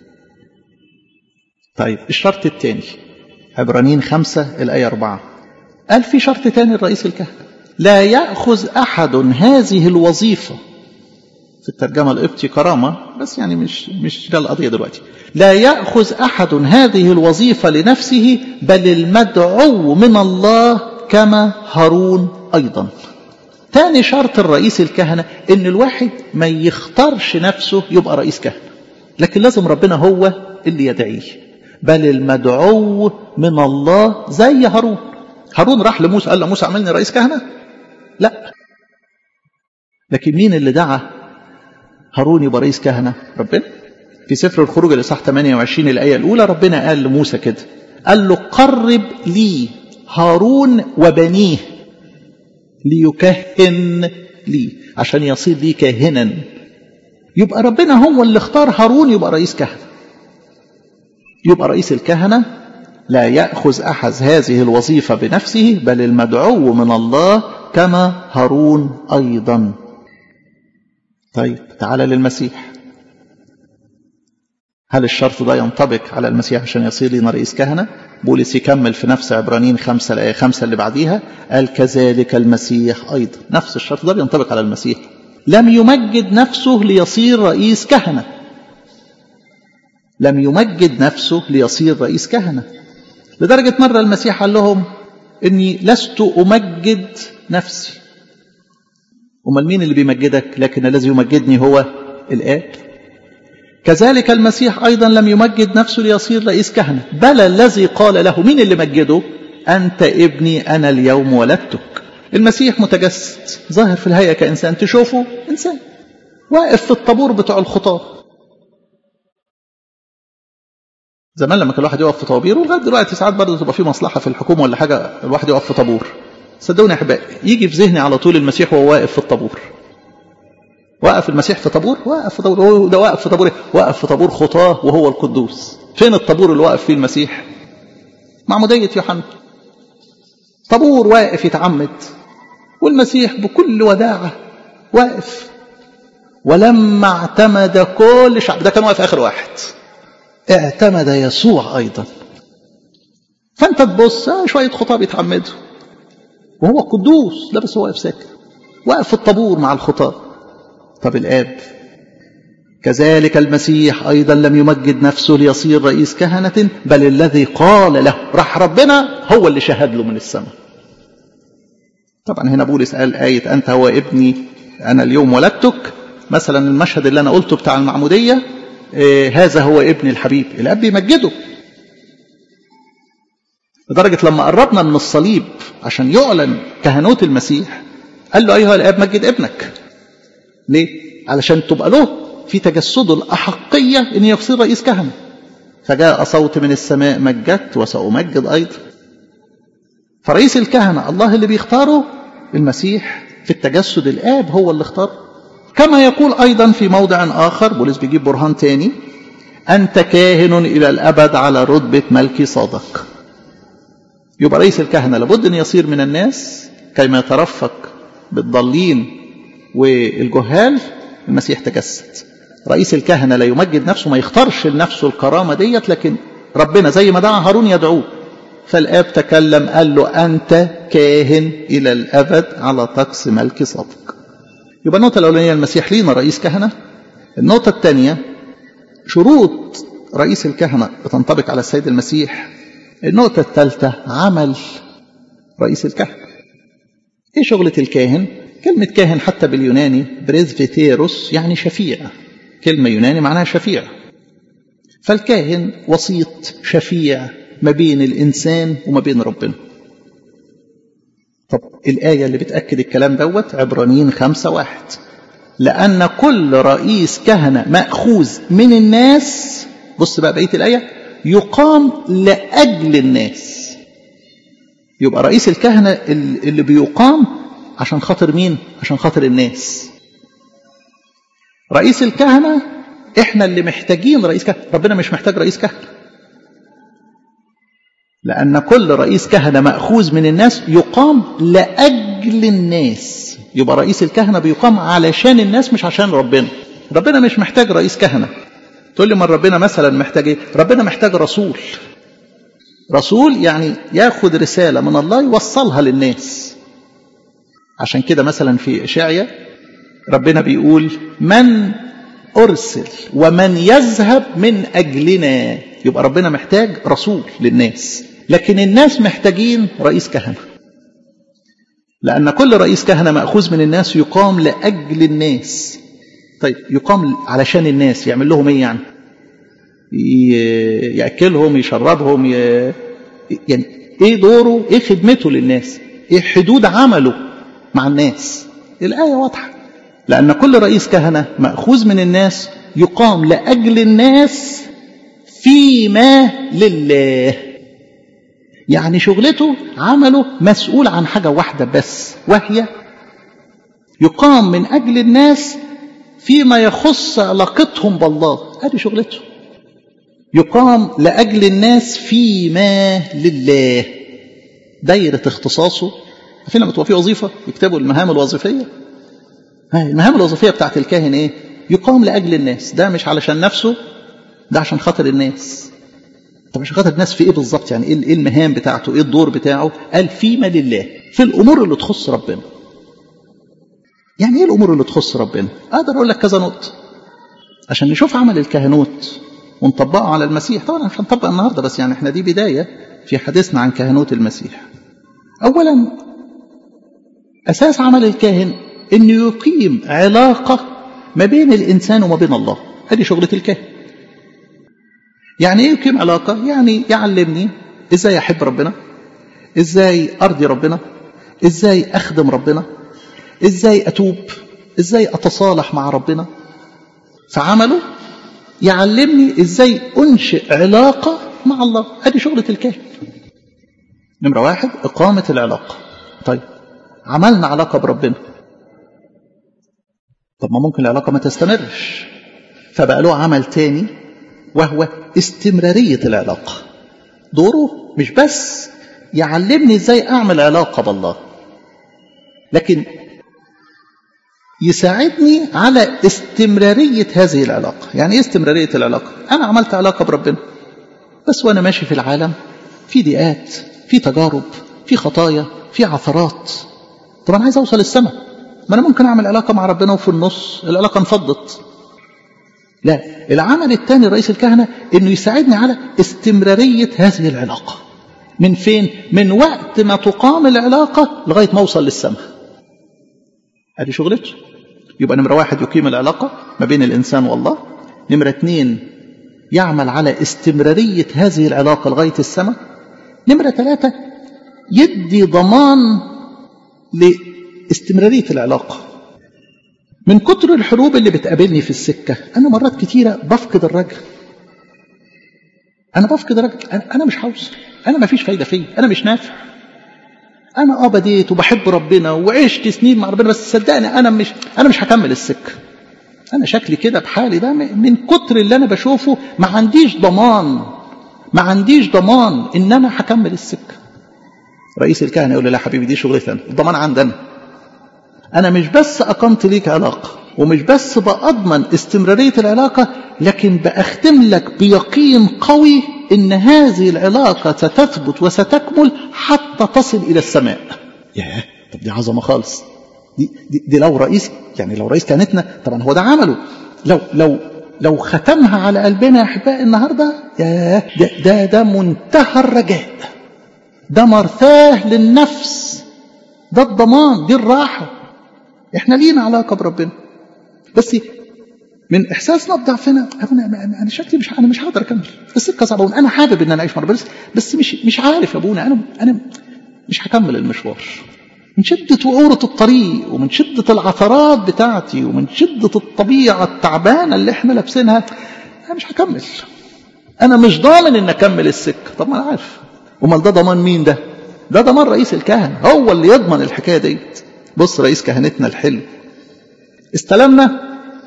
طيب الشرط الثاني عبرانيين خمسة الآية أربعة قال في شرط ثاني الرئيس الكهنة لا يأخذ أحد هذه الوظيفة في الترجمة القبطي كرامة بس يعني مش مش ده القضية دلوقتي لا يأخذ أحد هذه الوظيفة لنفسه بل المدعو من الله كما هارون أيضا تاني شرط الرئيس الكهنة إن الواحد ما يختارش نفسه يبقى رئيس كهنة لكن لازم ربنا هو اللي يدعيه بل المدعو من الله زي هارون هارون راح لموسى قال له موسى عملني رئيس كهنة لا لكن مين اللي دعا هارون يبقى رئيس كهنة ربنا في سفر الخروج الإصحاح 28 الآية الأولى ربنا قال لموسى كده قال له قرب لي هارون وبنيه ليكهن لي عشان يصير لي كاهنا يبقى ربنا هو اللي اختار هارون يبقى رئيس كهنة يبقى رئيس الكهنة لا يأخذ أحد هذه الوظيفة بنفسه بل المدعو من الله كما هارون أيضا طيب تعال للمسيح هل الشرط ده ينطبق على المسيح عشان يصير لنا رئيس كهنة بولس يكمل في نفس عبرانيين خمسة الآية خمسة اللي بعديها قال كذلك المسيح أيضا نفس الشرط ده بينطبق على المسيح لم يمجد نفسه ليصير رئيس كهنة لم يمجد نفسه ليصير رئيس كهنة لدرجة مرة المسيح قال لهم إني لست أمجد نفسي أمال مين اللي بيمجدك لكن الذي يمجدني هو الآب كذلك المسيح أيضا لم يمجد نفسه ليصير رئيس كهنة بل الذي قال له مين اللي مجده أنت ابني أنا اليوم ولدتك المسيح متجسد ظاهر في الهيئة كإنسان تشوفه إنسان واقف في الطابور بتوع الخطاه زمان لما كان الواحد يقف في طوابير ولغايه دلوقتي ساعات برضه تبقى في مصلحه في الحكومه ولا حاجه الواحد يقف في طابور صدقوني يا احبائي يجي في ذهني على طول المسيح وهو واقف في الطابور وقف المسيح في طابور وقف في طابور هو ده واقف في طابور إيه؟ واقف في طابور خطاه وهو القدوس فين الطابور اللي واقف فيه المسيح معموديه يوحنا طابور واقف يتعمد والمسيح بكل وداعه واقف ولما اعتمد كل شعب ده كان واقف اخر واحد اعتمد يسوع ايضا فانت تبص آه شويه خطاه بيتعمدوا وهو قدوس لا بس هو واقف ساكت واقف في الطابور مع الخطاه طب الاب كذلك المسيح ايضا لم يمجد نفسه ليصير رئيس كهنه بل الذي قال له راح ربنا هو اللي شهد له من السماء طبعا هنا بولس قال آية أنت هو ابني أنا اليوم ولدتك مثلا المشهد اللي أنا قلته بتاع المعمودية إيه هذا هو ابن الحبيب الأب يمجده لدرجة لما قربنا من الصليب عشان يعلن كهنوت المسيح قال له أيها الآب مجد ابنك ليه؟ علشان تبقى له في تجسده الأحقية أن يصير رئيس كهنة فجاء صوت من السماء مجدت وسأمجد أيضا فرئيس الكهنة الله اللي بيختاره المسيح في التجسد الآب هو اللي اختاره كما يقول أيضا في موضع آخر بولس بيجيب برهان تاني أنت كاهن إلى الأبد على رتبة ملكي صادق يبقى رئيس الكهنة لابد أن يصير من الناس كيما يترفق بالضالين والجهال المسيح تجسد رئيس الكهنة لا يمجد نفسه ما يختارش لنفسه الكرامة ديت لكن ربنا زي ما دعا هارون يدعوه فالآب تكلم قال له أنت كاهن إلى الأبد على طقس ملك صادق يبقى النقطة الأولانية المسيح لينا رئيس كهنة النقطة الثانية شروط رئيس الكهنة بتنطبق على السيد المسيح النقطة الثالثة عمل رئيس الكهنة ايه شغلة الكاهن كلمة كاهن حتى باليوناني بريزفيتيروس يعني شفيع كلمة يوناني معناها شفيع فالكاهن وسيط شفيع ما بين الإنسان وما بين ربنا طب الآية اللي بتأكد الكلام دوت عبرانيين خمسة واحد لأن كل رئيس كهنة مأخوذ من الناس بص بقى بقية الآية يقام لأجل الناس يبقى رئيس الكهنة اللي بيقام عشان خاطر مين عشان خاطر الناس رئيس الكهنة احنا اللي محتاجين رئيس كهنة ربنا مش محتاج رئيس كهنة لأن كل رئيس كهنة مأخوذ من الناس يقام لأجل الناس يبقى رئيس الكهنة بيقام علشان الناس مش عشان ربنا ربنا مش محتاج رئيس كهنة تقول لي من ربنا مثلا محتاج ايه ربنا محتاج رسول رسول يعني ياخد رسالة من الله يوصلها للناس عشان كده مثلا في إشعيا ربنا بيقول من أرسل ومن يذهب من أجلنا يبقى ربنا محتاج رسول للناس لكن الناس محتاجين رئيس كهنة لأن كل رئيس كهنة مأخوذ من الناس يقام لأجل الناس طيب يقام علشان الناس يعمل لهم ايه يعني يأكلهم يشربهم ي... يعني ايه دوره ايه خدمته للناس ايه حدود عمله مع الناس الآية واضحة لأن كل رئيس كهنة مأخوذ من الناس يقام لأجل الناس فيما لله يعني شغلته عمله مسؤول عن حاجة واحدة بس وهي يقام من أجل الناس فيما يخص علاقتهم بالله هذه شغلته يقام لأجل الناس فيما لله دايرة اختصاصه عارفين لما تبقى في وظيفة يكتبوا المهام الوظيفية المهام الوظيفية بتاعت الكاهن ايه يقام لأجل الناس ده مش علشان نفسه ده عشان خاطر الناس طب عشان خاطر الناس في ايه بالظبط يعني ايه المهام بتاعته ايه الدور بتاعه قال فيما لله في الامور اللي تخص ربنا يعني ايه الامور اللي تخص ربنا اقدر اقول لك كذا نقطه عشان نشوف عمل الكهنوت ونطبقه على المسيح طبعا مش هنطبق النهارده بس يعني احنا دي بدايه في حديثنا عن كهنوت المسيح اولا اساس عمل الكاهن انه يقيم علاقه ما بين الانسان وما بين الله هذه شغله الكاهن يعني ايه يقيم علاقه يعني يعلمني ازاي احب ربنا ازاي ارضي ربنا ازاي اخدم ربنا ازاي اتوب ازاي اتصالح مع ربنا فعمله يعلمني ازاي انشئ علاقه مع الله هذه شغله الكاهن نمره واحد اقامه العلاقه طيب عملنا علاقه بربنا طب ما ممكن العلاقه ما تستمرش فبقى له عمل تاني وهو استمراريه العلاقه دوره مش بس يعلمني ازاي اعمل علاقه بالله لكن يساعدني على استمرارية هذه العلاقة يعني ايه استمرارية العلاقة انا عملت علاقة بربنا بس وانا ماشي في العالم في ضيقات في تجارب في خطايا في عثرات طب انا عايز اوصل السماء ما انا ممكن اعمل علاقة مع ربنا وفي النص العلاقة انفضت لا العمل الثاني رئيس الكهنة انه يساعدني على استمرارية هذه العلاقة من فين من وقت ما تقام العلاقة لغاية ما اوصل للسماء ادي شغلته يبقى نمرة واحد يقيم العلاقة ما بين الإنسان والله نمرة اثنين يعمل على استمرارية هذه العلاقة لغاية السماء نمرة ثلاثة يدي ضمان لاستمرارية العلاقة من كتر الحروب اللي بتقابلني في السكة أنا مرات كتيرة بفقد الرجل أنا بفقد الرجل أنا مش هوصل أنا ما فيش فايدة فيا أنا مش نافع انا اه بديت وبحب ربنا وعشت سنين مع ربنا بس صدقني انا مش انا مش هكمل السكه انا شكلي كده بحالي ده من كتر اللي انا بشوفه ما عنديش ضمان ما عنديش ضمان ان انا هكمل السكه رئيس الكهنه يقول لي لا حبيبي دي شغلتي انا الضمان عندنا انا مش بس اقمت ليك علاقه ومش بس بأضمن استمرارية العلاقة لكن بأختم لك بيقين قوي إن هذه العلاقة ستثبت وستكمل حتى تصل إلى السماء ياه طب دي عظمة خالص دي, دي, دي لو رئيس يعني لو رئيس كانتنا طبعا هو ده عمله لو لو لو ختمها على قلبنا يا أحبائي النهاردة ياه ده, ده, ده منتهى الرجاء ده مرثاه للنفس ده الضمان دي الراحة احنا لينا علاقة بربنا بس من احساسنا بضعفنا انا انا شكلي مش انا مش هقدر اكمل السكه صعبه انا حابب ان انا اعيش مع ربنا بس مش مش عارف يا ابونا انا انا مش هكمل المشوار من شدة وعورة الطريق ومن شدة العثرات بتاعتي ومن شدة الطبيعة التعبانة اللي احنا لابسينها أنا مش هكمل أنا مش ضامن إن أكمل السكة طب ما أنا عارف أمال ده ضمان مين ده؟ ده ضمان رئيس الكهنة هو اللي يضمن الحكاية ديت بص رئيس كهنتنا الحلو استلمنا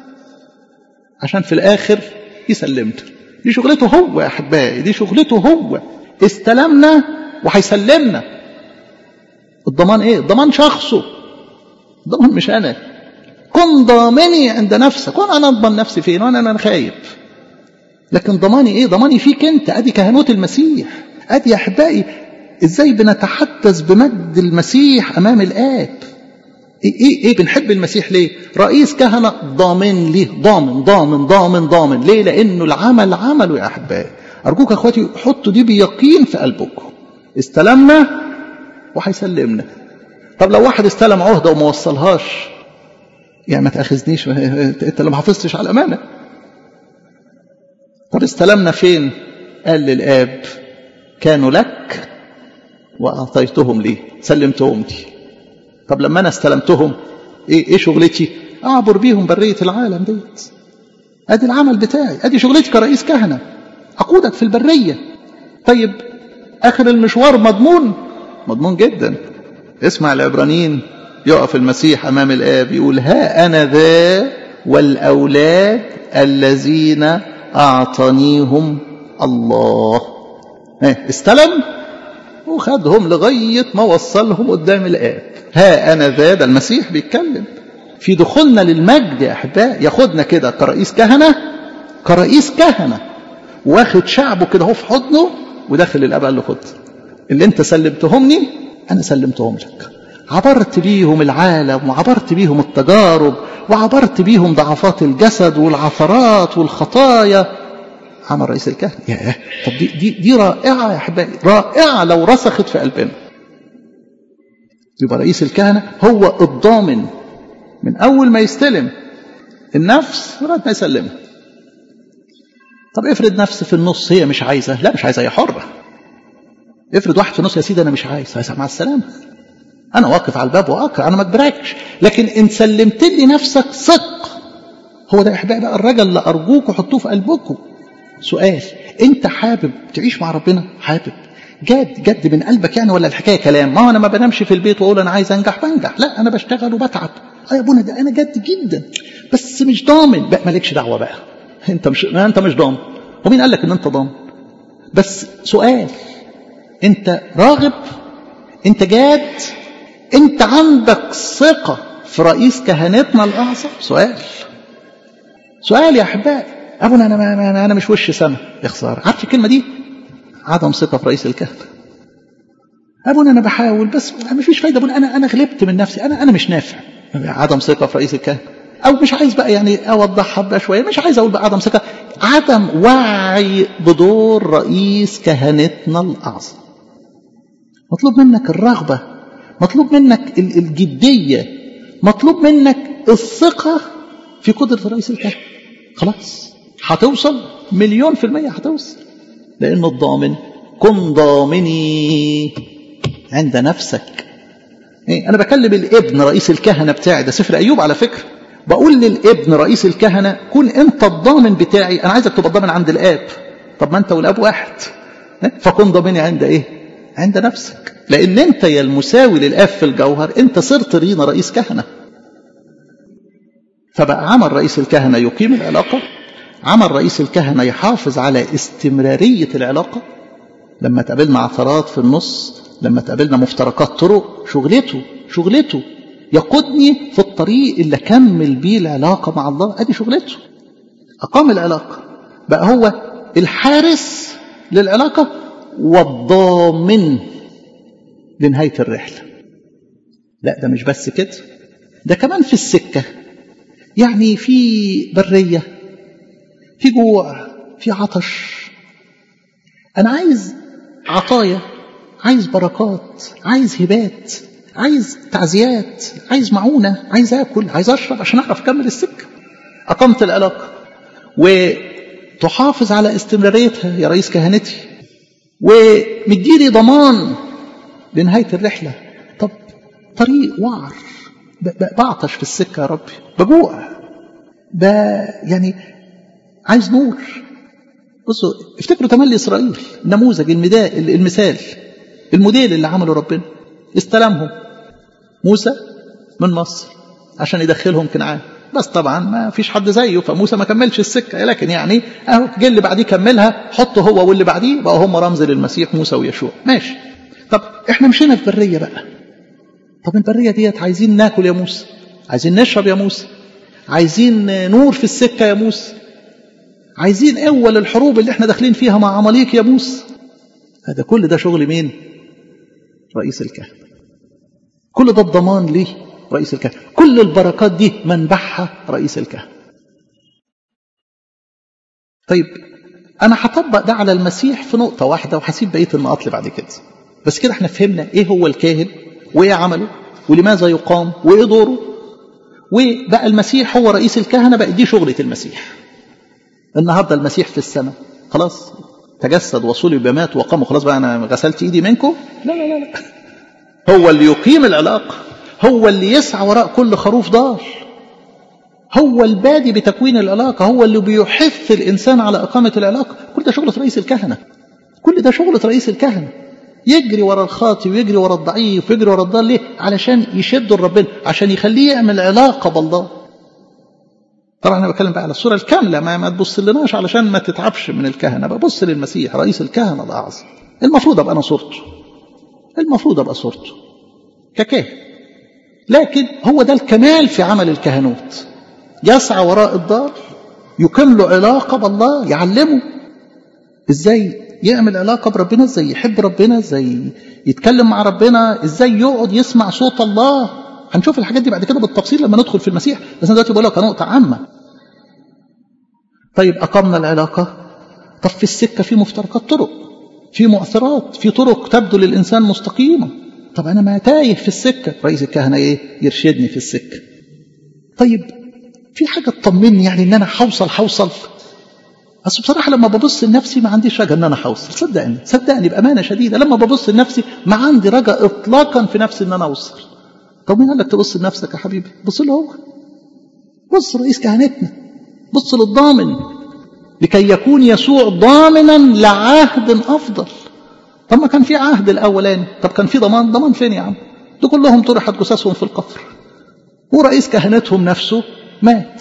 عشان في الآخر يسلمنا دي شغلته هو يا أحبائي دي شغلته هو استلمنا وهيسلمنا الضمان ايه الضمان شخصه الضمان مش انا كن ضامني عند نفسك وانا انا اضمن نفسي فين وانا انا خايب لكن ضماني ايه ضماني فيك انت ادي كهنوت المسيح ادي يا احبائي ازاي بنتحدث بمجد المسيح امام الاب ايه ايه, إيه بنحب المسيح ليه رئيس كهنه ضامن ليه ضامن ضامن ضامن ضامن ليه لانه العمل عمله يا احبائي ارجوك يا اخواتي حطوا دي بيقين في قلبكم استلمنا وهيسلمنا طب لو واحد استلم عهده وما وصلهاش يعني ما تاخذنيش انت اللي ما حافظتش على الامانه طب استلمنا فين قال للاب كانوا لك واعطيتهم لي سلمتهم لي طب لما انا استلمتهم ايه ايه شغلتي اعبر بيهم بريه العالم ديت ادي العمل بتاعي ادي شغلتي كرئيس كهنه اقودك في البريه طيب اخر المشوار مضمون مضمون جدا اسمع العبرانيين يقف المسيح امام الاب يقول ها انا ذا والاولاد الذين اعطانيهم الله استلم وخدهم لغايه ما وصلهم قدام الاب ها انا ذا ده المسيح بيتكلم في دخولنا للمجد يا احباء ياخدنا كده كرئيس كهنه كرئيس كهنه واخد شعبه كده هو في حضنه وداخل الاب قال له خد اللي انت سلمتهمني انا سلمتهم لك عبرت بيهم العالم وعبرت بيهم التجارب وعبرت بيهم ضعفات الجسد والعثرات والخطايا عمل رئيس الكهنة ياه طب دي, دي, دي رائعة يا أحبائي رائعة لو رسخت في قلبنا يبقى رئيس الكهنة هو الضامن من أول ما يستلم النفس لغاية ما يسلمها طب افرض نفس في النص هي مش عايزة لا مش عايزة هي حرة افرض واحد في النص يا سيدي أنا مش عايز مع السلامة أنا واقف على الباب وأقرأ أنا ما أجبركش لكن إن سلمت لي نفسك ثق هو ده يا أحبائي بقى الرجل اللي أرجوكم حطوه في قلبكم سؤال أنت حابب تعيش مع ربنا حابب جد جد من قلبك يعني ولا الحكايه كلام ما انا ما بنامش في البيت واقول انا عايز انجح بنجح لا انا بشتغل وبتعب اه يا ابونا ده انا جد جدا بس مش ضامن بقى مالكش دعوه بقى انت مش انت مش ضامن ومين قال لك ان انت ضامن بس سؤال انت راغب انت جاد انت عندك ثقه في رئيس كهنتنا الاعظم سؤال سؤال يا احبائي ابونا انا ما انا مش وش سما يا خساره عارف الكلمه دي عدم ثقه في رئيس الكهنه ابونا انا بحاول بس ما فيش فايده ابونا انا انا غلبت من نفسي انا انا مش نافع عدم ثقه في رئيس الكهنه او مش عايز بقى يعني اوضحها بقى شويه مش عايز اقول بقى عدم ثقه عدم وعي بدور رئيس كهنتنا الاعظم مطلوب منك الرغبه مطلوب منك الجديه مطلوب منك الثقه في قدره رئيس الكهنه خلاص هتوصل مليون في المية هتوصل لأنه الضامن كن ضامني عند نفسك إيه أنا بكلم الابن رئيس الكهنة بتاعي ده سفر أيوب على فكرة بقول للابن رئيس الكهنة كن أنت الضامن بتاعي أنا عايزك تبقى ضامن عند الآب طب ما أنت والآب واحد فكن ضامني عند إيه عند نفسك لأن أنت يا المساوي للآب في الجوهر أنت صرت لينا رئيس كهنة فبقى عمل رئيس الكهنة يقيم العلاقة عمل رئيس الكهنة يحافظ على استمرارية العلاقة لما تقابلنا عثرات في النص لما تقابلنا مفترقات طرق شغلته شغلته يقودني في الطريق اللي أكمل بيه العلاقة مع الله أدي شغلته أقام العلاقة بقى هو الحارس للعلاقة والضامن لنهاية الرحلة لا ده مش بس كده ده كمان في السكة يعني في برية في جوع في عطش أنا عايز عطايا عايز بركات عايز هبات عايز تعزيات عايز معونة عايز آكل عايز أشرب عشان أعرف أكمل السكة أقمت العلاقة وتحافظ على استمراريتها يا رئيس كهنتي ومديلي ضمان لنهاية الرحلة طب طريق وعر بعطش في السكة يا ربي بجوع ب يعني عايز نور بصوا افتكروا تملي اسرائيل نموذج المداء المثال الموديل اللي عمله ربنا استلمهم موسى من مصر عشان يدخلهم كنعان بس طبعا ما فيش حد زيه فموسى ما كملش السكه لكن يعني اهو جه اللي بعديه كملها حطه هو واللي بعديه بقى هم رمز للمسيح موسى ويشوع ماشي طب احنا مشينا في بريه بقى طب البريه ديت عايزين ناكل يا موسى عايزين نشرب يا موسى عايزين نور في السكه يا موسى عايزين اول الحروب اللي احنا داخلين فيها مع عماليق يا موسى هذا كل ده شغل مين رئيس الكهنه كل ده الضمان ليه رئيس الكهنه كل البركات دي منبعها رئيس الكهنه طيب انا هطبق ده على المسيح في نقطه واحده وهسيب بقيه النقاط بعد كده بس كده احنا فهمنا ايه هو الكاهن وايه عمله ولماذا يقام وايه دوره وبقى المسيح هو رئيس الكهنه بقى دي شغله المسيح النهارده المسيح في السماء خلاص تجسد وصلب مات وقام خلاص بقى انا غسلت ايدي منكم لا لا لا لا هو اللي يقيم العلاقه هو اللي يسعى وراء كل خروف ضال هو البادي بتكوين العلاقه هو اللي بيحث الانسان على اقامه العلاقه كل ده شغله رئيس الكهنه كل ده شغله رئيس الكهنه يجري ورا الخاطي ويجري ورا الضعيف ويجري ورا الضال ليه علشان يشد ربنا عشان يخليه يعمل علاقه بالله طبعا انا بتكلم بقى على الصوره الكامله ما, ما تبص لناش علشان ما تتعبش من الكهنه ببص للمسيح رئيس الكهنه الاعظم المفروض ابقى انا صورته المفروض ابقى صورته ككاهن لكن هو ده الكمال في عمل الكهنوت يسعى وراء الدار يقيم له علاقه بالله يعلمه ازاي يعمل علاقة بربنا ازاي يحب ربنا ازاي يتكلم مع ربنا ازاي يقعد يسمع صوت الله هنشوف الحاجات دي بعد كده بالتفصيل لما ندخل في المسيح بس انا دلوقتي بقول لك نقطة عامة طيب أقمنا العلاقة طب في السكة في مفترقات طرق في معثرات في طرق تبدو للإنسان مستقيمة طب أنا ما تايه في السكة رئيس الكهنة إيه يرشدني في السكة طيب في حاجة تطمني يعني إن أنا هوصل هوصل بس بصراحة لما ببص لنفسي ما عنديش رجاء إن أنا هوصل صدقني صدقني بأمانة شديدة لما ببص لنفسي ما عندي رجاء إطلاقا في نفسي إن أنا أوصل طب مين قال لك تبص لنفسك يا حبيبي بص له هو بص رئيس كهنتنا بص للضامن لكي يكون يسوع ضامنا لعهد أفضل طب ما كان في عهد الأولاني طب كان في ضمان ضمان فين يا عم دول كلهم طرحت جثثهم في القفر ورئيس كهنتهم نفسه مات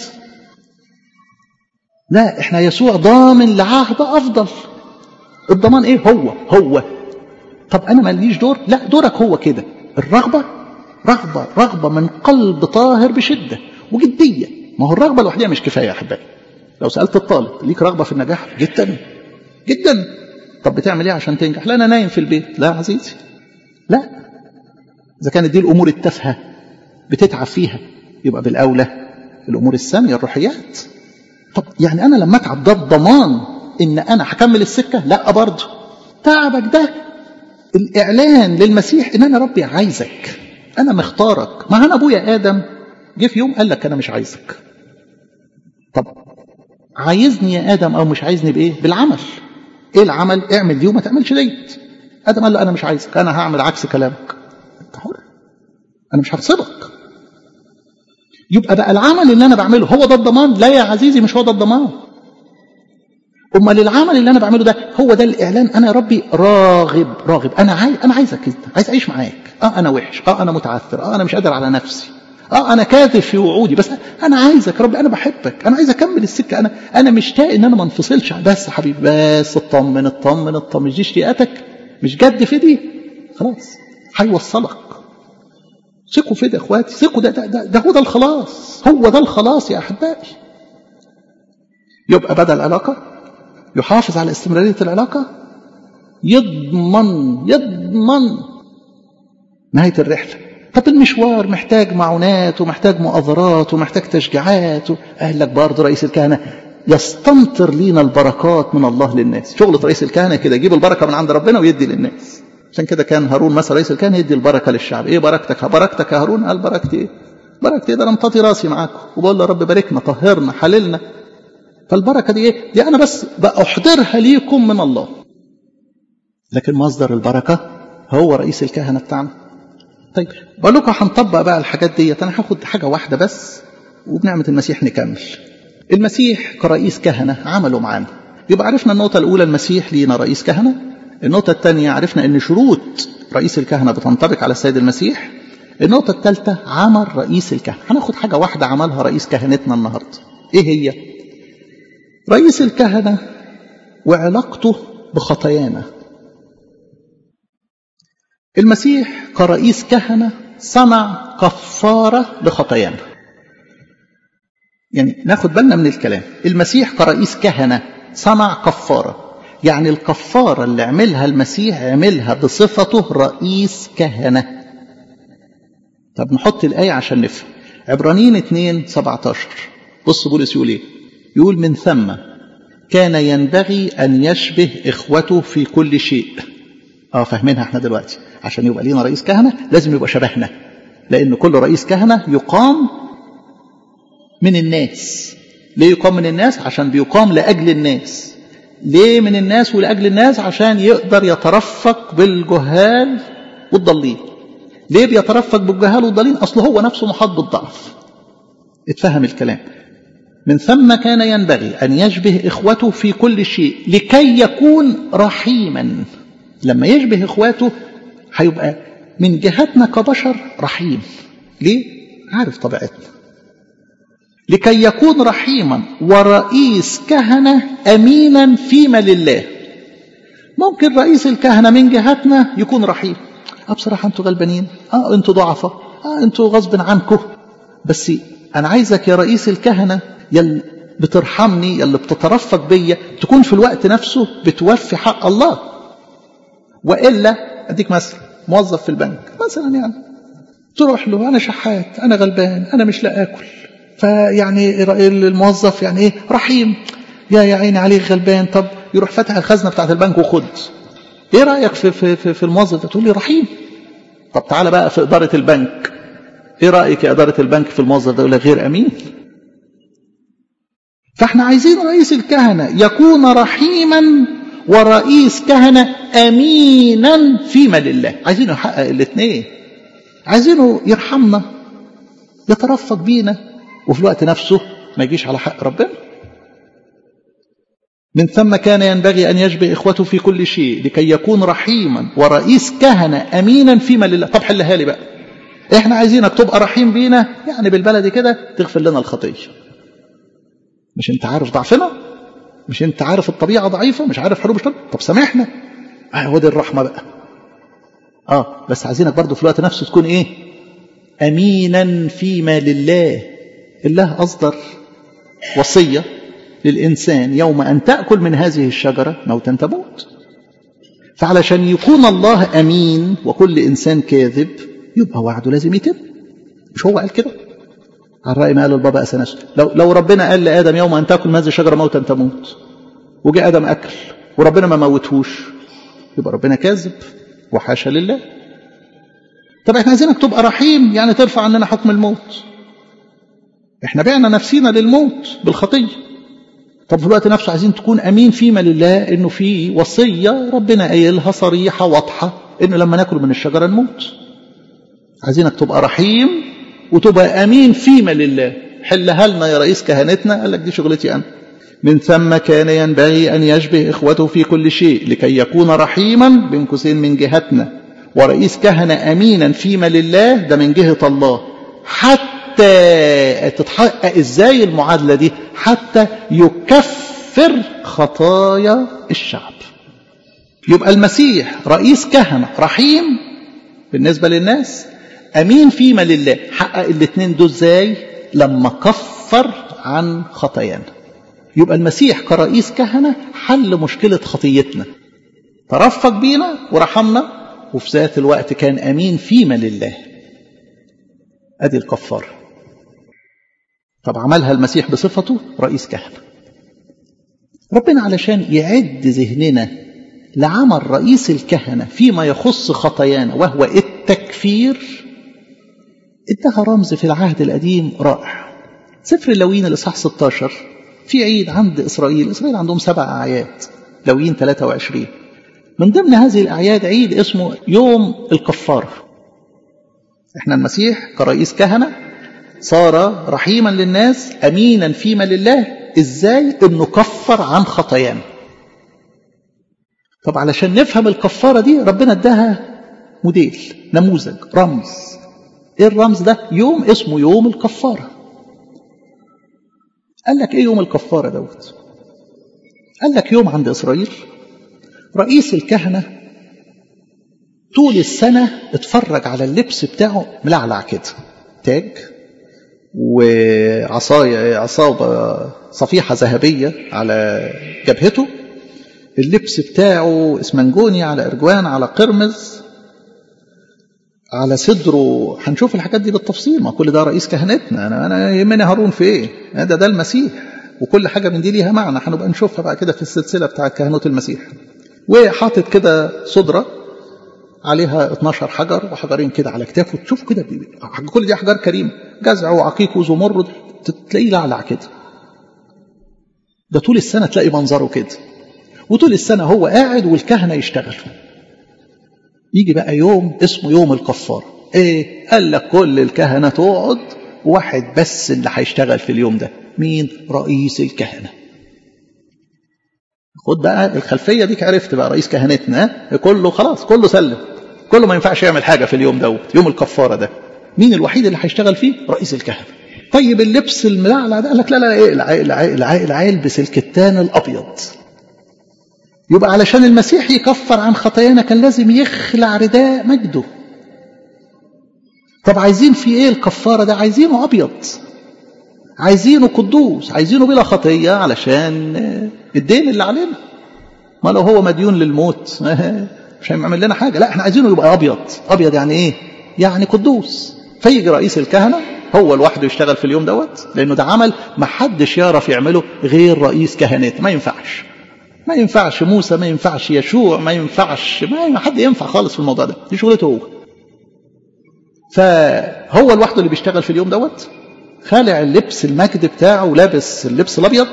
لا احنا يسوع ضامن لعهد أفضل الضمان ايه هو هو طب انا ماليش دور لا دورك هو كده الرغبة رغبة رغبة من قلب طاهر بشدة وجدية ما هو الرغبة لوحدها مش كفاية يا أحبائي لو سألت الطالب ليك رغبة في النجاح جدا جدا طب بتعمل ايه عشان تنجح لا انا نايم في البيت لا يا عزيزي لا اذا كانت دي الامور التافهه بتتعب فيها يبقى بالاولى الامور الساميه الروحيات طب يعني انا لما اتعب ده الضمان ان انا هكمل السكه لا برضه تعبك ده الاعلان للمسيح ان انا ربي عايزك انا مختارك ما انا ابويا ادم جه في يوم قال لك انا مش عايزك طب عايزني يا ادم او مش عايزني بايه بالعمل ايه العمل اعمل دي وما تعملش ديت ادم قال له انا مش عايزك انا هعمل عكس كلامك انت حر انا مش هغصبك يبقى بقى العمل اللي انا بعمله هو ده الضمان لا يا عزيزي مش هو ده الضمان امال العمل اللي انا بعمله ده هو ده الاعلان انا يا ربي راغب راغب انا عايز انا عايزك انت عايز اعيش معاك اه انا وحش اه انا متعثر اه انا مش قادر على نفسي اه انا كاذب في وعودي بس انا عايزك يا رب انا بحبك انا عايز اكمل السكه انا انا مشتاق ان انا ما انفصلش بس حبيبي بس اطمن اطمن اطمن دي اشتياقاتك مش جد في دي خلاص هيوصلك ثقوا في ده يا اخواتي ثقوا ده ده, ده ده هو ده الخلاص هو ده الخلاص يا احبائي يبقى بدا العلاقه يحافظ على استمراريه العلاقه يضمن يضمن نهايه الرحله طب المشوار محتاج معونات ومحتاج مؤازرات ومحتاج تشجيعات قال لك برضه رئيس الكهنه يستمطر لينا البركات من الله للناس شغلة رئيس الكهنة كده يجيب البركة من عند ربنا ويدي للناس عشان كده كان هارون مثلا رئيس الكهنة يدي البركة للشعب ايه بركتك بركتك يا هارون قال بركتي ايه بركتي ايه ده انا مطاطي راسي معاكم وبقول يا رب باركنا طهرنا حللنا فالبركة دي ايه دي انا بس بأحضرها ليكم من الله لكن مصدر البركة هو رئيس الكهنة بتاعنا طيب بقول لكم هنطبق بقى الحاجات ديت انا هاخد حاجه واحده بس وبنعمه المسيح نكمل المسيح كرئيس كهنه عمله معانا يبقى عرفنا النقطه الاولى المسيح لينا رئيس كهنه النقطه الثانيه عرفنا ان شروط رئيس الكهنه بتنطبق على السيد المسيح النقطه الثالثه عمل رئيس الكهنه هناخد حاجه واحده عملها رئيس كهنتنا النهارده ايه هي رئيس الكهنه وعلاقته بخطايانا المسيح كرئيس كهنة صنع كفارة لخطايانا يعني ناخد بالنا من الكلام المسيح كرئيس كهنة صنع كفارة يعني الكفارة اللي عملها المسيح عملها بصفته رئيس كهنة طب نحط الآية عشان نفهم عبرانيين 2 17 بص بولس يقول ايه يقول من ثم كان ينبغي أن يشبه إخوته في كل شيء اه فاهمينها احنا دلوقتي عشان يبقى لينا رئيس كهنة لازم يبقى شبهنا لأن كل رئيس كهنة يقام من الناس ليه يقام من الناس عشان بيقام لأجل الناس ليه من الناس ولأجل الناس عشان يقدر يترفق بالجهال والضالين ليه بيترفق بالجهال والضالين أصل هو نفسه محاط بالضعف اتفهم الكلام من ثم كان ينبغي أن يشبه إخوته في كل شيء لكي يكون رحيما لما يشبه إخواته هيبقى من جهتنا كبشر رحيم ليه؟ عارف طبيعتنا لكي يكون رحيما ورئيس كهنة أمينا فيما لله ممكن رئيس الكهنة من جهتنا يكون رحيم اه بصراحة انتوا غلبانين اه انتوا ضعفة اه انتوا غصب عنكم بس انا عايزك يا رئيس الكهنة يل بترحمني يا اللي بتترفق بيا تكون في الوقت نفسه بتوفي حق الله والا اديك مثلا موظف في البنك مثلا يعني تروح له انا شحات انا غلبان انا مش لا اكل فيعني الموظف يعني ايه رحيم يا يا عيني عليك غلبان طب يروح فتح الخزنه بتاعت البنك وخد ايه رايك في في في, في الموظف ده تقول لي رحيم طب تعالى بقى في اداره البنك ايه رايك يا اداره البنك في الموظف ده يقول لك غير امين فاحنا عايزين رئيس الكهنه يكون رحيما ورئيس كهنه امينا فيما لله عايزينه يحقق الاثنين عايزينه يرحمنا يترفق بينا وفي الوقت نفسه ما يجيش على حق ربنا من ثم كان ينبغي أن يشبه إخوته في كل شيء لكي يكون رحيما ورئيس كهنة أمينا فيما لله طب حلها لي بقى احنا عايزينك تبقى رحيم بينا يعني بالبلدي كده تغفر لنا الخطية مش انت عارف ضعفنا مش انت عارف الطبيعة ضعيفة مش عارف حروب الشر طب سامحنا اه هو دي الرحمة بقى اه بس عايزينك برضو في الوقت نفسه تكون ايه أمينا فيما لله الله أصدر وصية للإنسان يوم أن تأكل من هذه الشجرة موتا تموت فعلشان يكون الله أمين وكل إنسان كاذب يبقى وعده لازم يتم مش هو قال كده على رأي ما قال البابا أسناس لو, لو ربنا قال لآدم يوم أن تأكل من هذه الشجرة موتا تموت وجاء آدم أكل وربنا ما موتهوش يبقى ربنا كاذب وحاشا لله طب احنا عايزينك تبقى رحيم يعني ترفع عننا حكم الموت احنا بعنا نفسينا للموت بالخطيه طب في الوقت نفسه عايزين تكون امين فيما لله انه في وصيه ربنا قايلها صريحه واضحه انه لما ناكل من الشجره نموت عايزينك تبقى رحيم وتبقى امين فيما لله حلها لنا يا رئيس كهنتنا قال لك دي شغلتي انا من ثم كان ينبغي ان يشبه اخوته في كل شيء لكي يكون رحيما بين قوسين من جهتنا ورئيس كهنه امينا فيما لله ده من جهه الله حتى تتحقق ازاي المعادله دي حتى يكفر خطايا الشعب يبقى المسيح رئيس كهنه رحيم بالنسبه للناس امين فيما لله حقق الاثنين دول ازاي لما كفر عن خطايانا يبقى المسيح كرئيس كهنه حل مشكله خطيتنا ترفق بينا ورحمنا وفي ذات الوقت كان امين فيما لله ادي الكفاره طب عملها المسيح بصفته رئيس كهنه ربنا علشان يعد ذهننا لعمل رئيس الكهنه فيما يخص خطايانا وهو التكفير ادها رمز في العهد القديم رائع سفر اللوين الاصحاح 16 في عيد عند اسرائيل اسرائيل عندهم سبع اعياد لوين 23 من ضمن هذه الاعياد عيد اسمه يوم الكفاره احنا المسيح كرئيس كهنه صار رحيما للناس امينا فيما لله ازاي انه كفر عن خطايانا طب علشان نفهم الكفاره دي ربنا اداها موديل نموذج رمز ايه الرمز ده يوم اسمه يوم الكفاره قال لك ايه يوم الكفاره دوت قال لك يوم عند اسرائيل رئيس الكهنه طول السنة اتفرج على اللبس بتاعه ملعلع كده تاج وعصاية عصابة صفيحة ذهبية على جبهته اللبس بتاعه اسمنجوني على ارجوان على قرمز على صدره هنشوف الحاجات دي بالتفصيل ما كل ده رئيس كهنتنا انا انا يهمني هارون في ايه ده ده المسيح وكل حاجه من دي ليها معنى هنبقى نشوفها بعد كده في السلسله بتاعه كهنوت المسيح وحاطط كده صدره عليها 12 حجر وحجرين كده على كتافه تشوف كده كل دي احجار كريمه جزع وعقيق وزمرد تلاقيه لعلع كده ده طول السنه تلاقي منظره كده وطول السنه هو قاعد والكهنه يشتغلوا يجي بقى يوم اسمه يوم الكفاره ايه قال لك كل الكهنه تقعد واحد بس اللي هيشتغل في اليوم ده مين رئيس الكهنه خد بقى الخلفيه ديك عرفت بقى رئيس كهنتنا كله خلاص كله سلم كله ما ينفعش يعمل حاجه في اليوم دوت يوم الكفاره ده مين الوحيد اللي هيشتغل فيه رئيس الكهنه طيب اللبس الملعلع ده قال لك لا لا ايه العيل يلبس الكتان الابيض يبقى علشان المسيح يكفر عن خطايانا كان لازم يخلع رداء مجده طب عايزين في ايه الكفاره ده عايزينه ابيض عايزينه قدوس عايزينه بلا خطية علشان الدين اللي علينا ما لو هو مديون للموت مش هيعمل لنا حاجة لا احنا عايزينه يبقى أبيض أبيض يعني إيه يعني قدوس فيجي رئيس الكهنة هو لوحده يشتغل في اليوم دوت لأنه ده عمل ما حدش يعرف يعمله غير رئيس كهنات ما ينفعش ما ينفعش موسى ما ينفعش يشوع ما ينفعش ما حد ينفع خالص في الموضوع ده دي شغلته هو فهو لوحده اللي بيشتغل في اليوم دوت خالع اللبس المجد بتاعه ولابس اللبس الابيض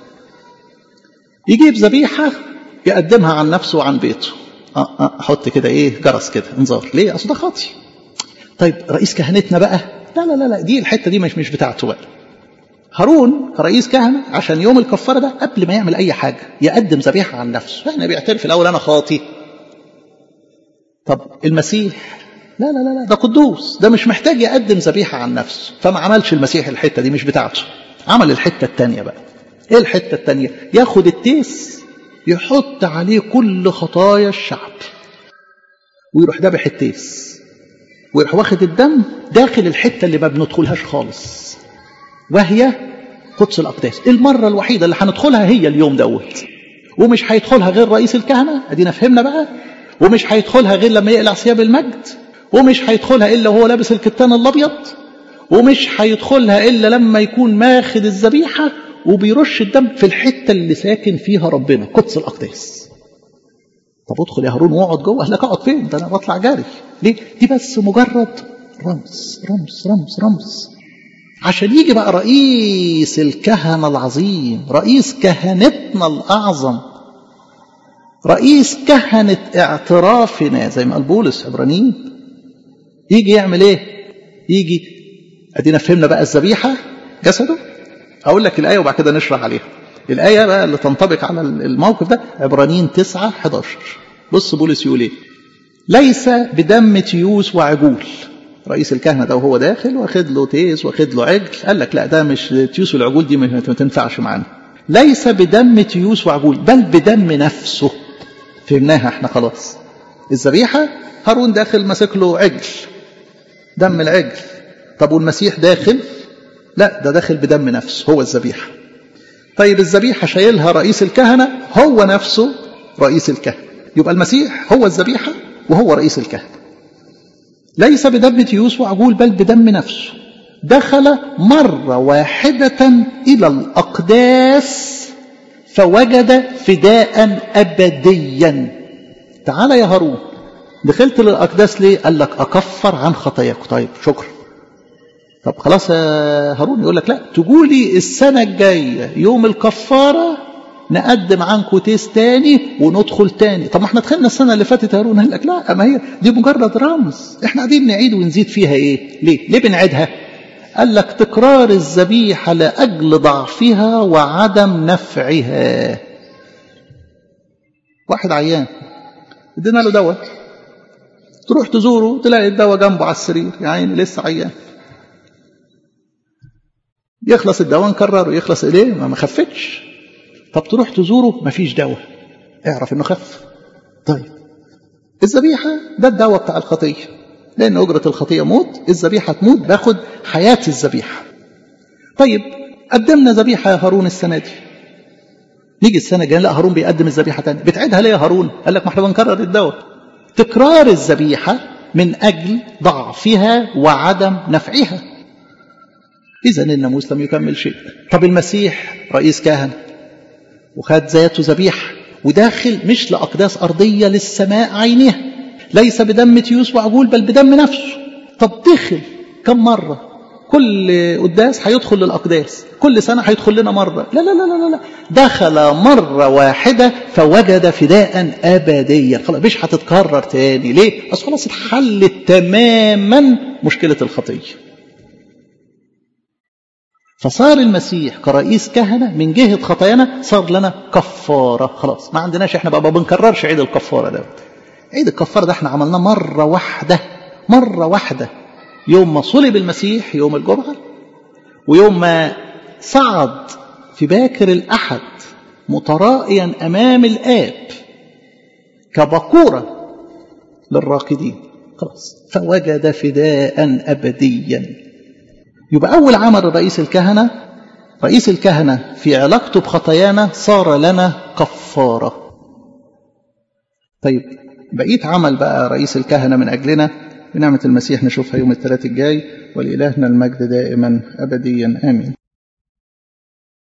يجيب ذبيحه يقدمها عن نفسه وعن بيته اه اه حط كده ايه جرس كده انذار ليه اصل ده خاطي طيب رئيس كهنتنا بقى لا لا لا لا دي الحته دي مش مش بتاعته بقى هارون كرئيس كهنه عشان يوم الكفاره ده قبل ما يعمل اي حاجه يقدم ذبيحه عن نفسه يعني بيعترف الاول انا خاطي طب المسيح لا لا لا لا ده قدوس ده مش محتاج يقدم ذبيحه عن نفسه فما عملش المسيح الحته دي مش بتاعته عمل الحته الثانيه بقى ايه الحته الثانيه ياخد التيس يحط عليه كل خطايا الشعب ويروح ذابح التيس ويروح واخد الدم داخل الحته اللي ما بندخلهاش خالص وهي قدس الاقداس المره الوحيده اللي هندخلها هي اليوم دوت ومش هيدخلها غير رئيس الكهنه ادينا فهمنا بقى ومش هيدخلها غير لما يقلع ثياب المجد ومش هيدخلها الا وهو لابس الكتان الابيض ومش هيدخلها الا لما يكون ماخد الذبيحه وبيرش الدم في الحته اللي ساكن فيها ربنا قدس الاقداس طب ادخل يا هارون واقعد جوه قال لك اقعد فين ده انا بطلع جاري ليه دي بس مجرد رمز رمز رمز رمز عشان يجي بقى رئيس الكهنه العظيم رئيس كهنتنا الاعظم رئيس كهنه اعترافنا زي ما قال بولس عبرانيين يجي يعمل ايه يجي ادينا فهمنا بقى الذبيحه جسده اقول لك الايه وبعد كده نشرح عليها الايه بقى اللي تنطبق على الموقف ده عبرانيين 9 11 بص بولس يقول ايه ليس بدم تيوس وعجول رئيس الكهنه ده وهو داخل واخد له تيس واخد له عجل قال لك لا ده مش تيوس والعجول دي ما تنفعش معانا ليس بدم تيوس وعجول بل بدم نفسه فهمناها احنا خلاص الذبيحه هارون داخل ماسك له عجل دم العجل طب والمسيح داخل لا ده داخل بدم نفسه هو الذبيحه طيب الذبيحه شايلها رئيس الكهنه هو نفسه رئيس الكهنه يبقى المسيح هو الذبيحه وهو رئيس الكهنه ليس بدم تيوس وعجول بل بدم نفسه دخل مرة واحدة إلى الأقداس فوجد فداء أبديا تعال يا هارون دخلت للأقداس ليه قال لك أكفر عن خطاياك طيب شكرا طب خلاص يا هارون يقول لك لا تقولي السنة الجاية يوم الكفارة نقدم عنكم تيس تاني وندخل تاني طب ما احنا دخلنا السنة اللي فاتت يا هارون قال لك لا ما هي دي مجرد رمز احنا قاعدين نعيد ونزيد فيها ايه ليه ليه بنعيدها قال لك تكرار الذبيحة لأجل ضعفها وعدم نفعها واحد عيان ادينا له دواء تروح تزوره تلاقي الدواء جنبه على السرير يا عيني لسه عيان يخلص الدواء نكرره يخلص ليه ما خفتش طب تروح تزوره مفيش دواء اعرف انه خف طيب الذبيحة ده الدواء بتاع الخطية لأن أجرة الخطية موت الذبيحة تموت باخد حياة الذبيحة طيب قدمنا ذبيحة يا هارون السنة دي نيجي السنة الجاية لا هارون بيقدم الذبيحة تاني بتعيدها ليه يا هارون قال لك ما احنا بنكرر الدواء تكرار الذبيحة من أجل ضعفها وعدم نفعها إذا الناموس لم يكمل شيء طب المسيح رئيس كهنة وخد ذاته ذبيحة وداخل مش لأقداس أرضية للسماء عينها ليس بدم تيوس وعجول بل بدم نفسه طب دخل كم مرة كل قداس هيدخل للأقداس كل سنة هيدخل لنا مرة لا لا لا لا لا دخل مرة واحدة فوجد فداء أبديا خلاص مش هتتكرر تاني ليه؟ أصل خلاص اتحلت تماما مشكلة الخطية فصار المسيح كرئيس كهنة من جهة خطايانا صار لنا كفارة خلاص ما عندناش احنا بقى ما بنكررش عيد الكفارة ده عيد الكفارة ده احنا عملناه مرة واحدة مرة واحدة يوم ما صلب المسيح يوم الجمعة ويوم ما صعد في باكر الأحد مترائيا أمام الآب كبكورة للراقدين خلاص فوجد فداء أبديا يبقى أول عمل رئيس الكهنة رئيس الكهنة في علاقته بخطايانا صار لنا كفارة طيب بقيت عمل بقى رئيس الكهنة من أجلنا بنعمة المسيح نشوفها يوم الثلاث الجاي ولإلهنا المجد دائما أبديا آمين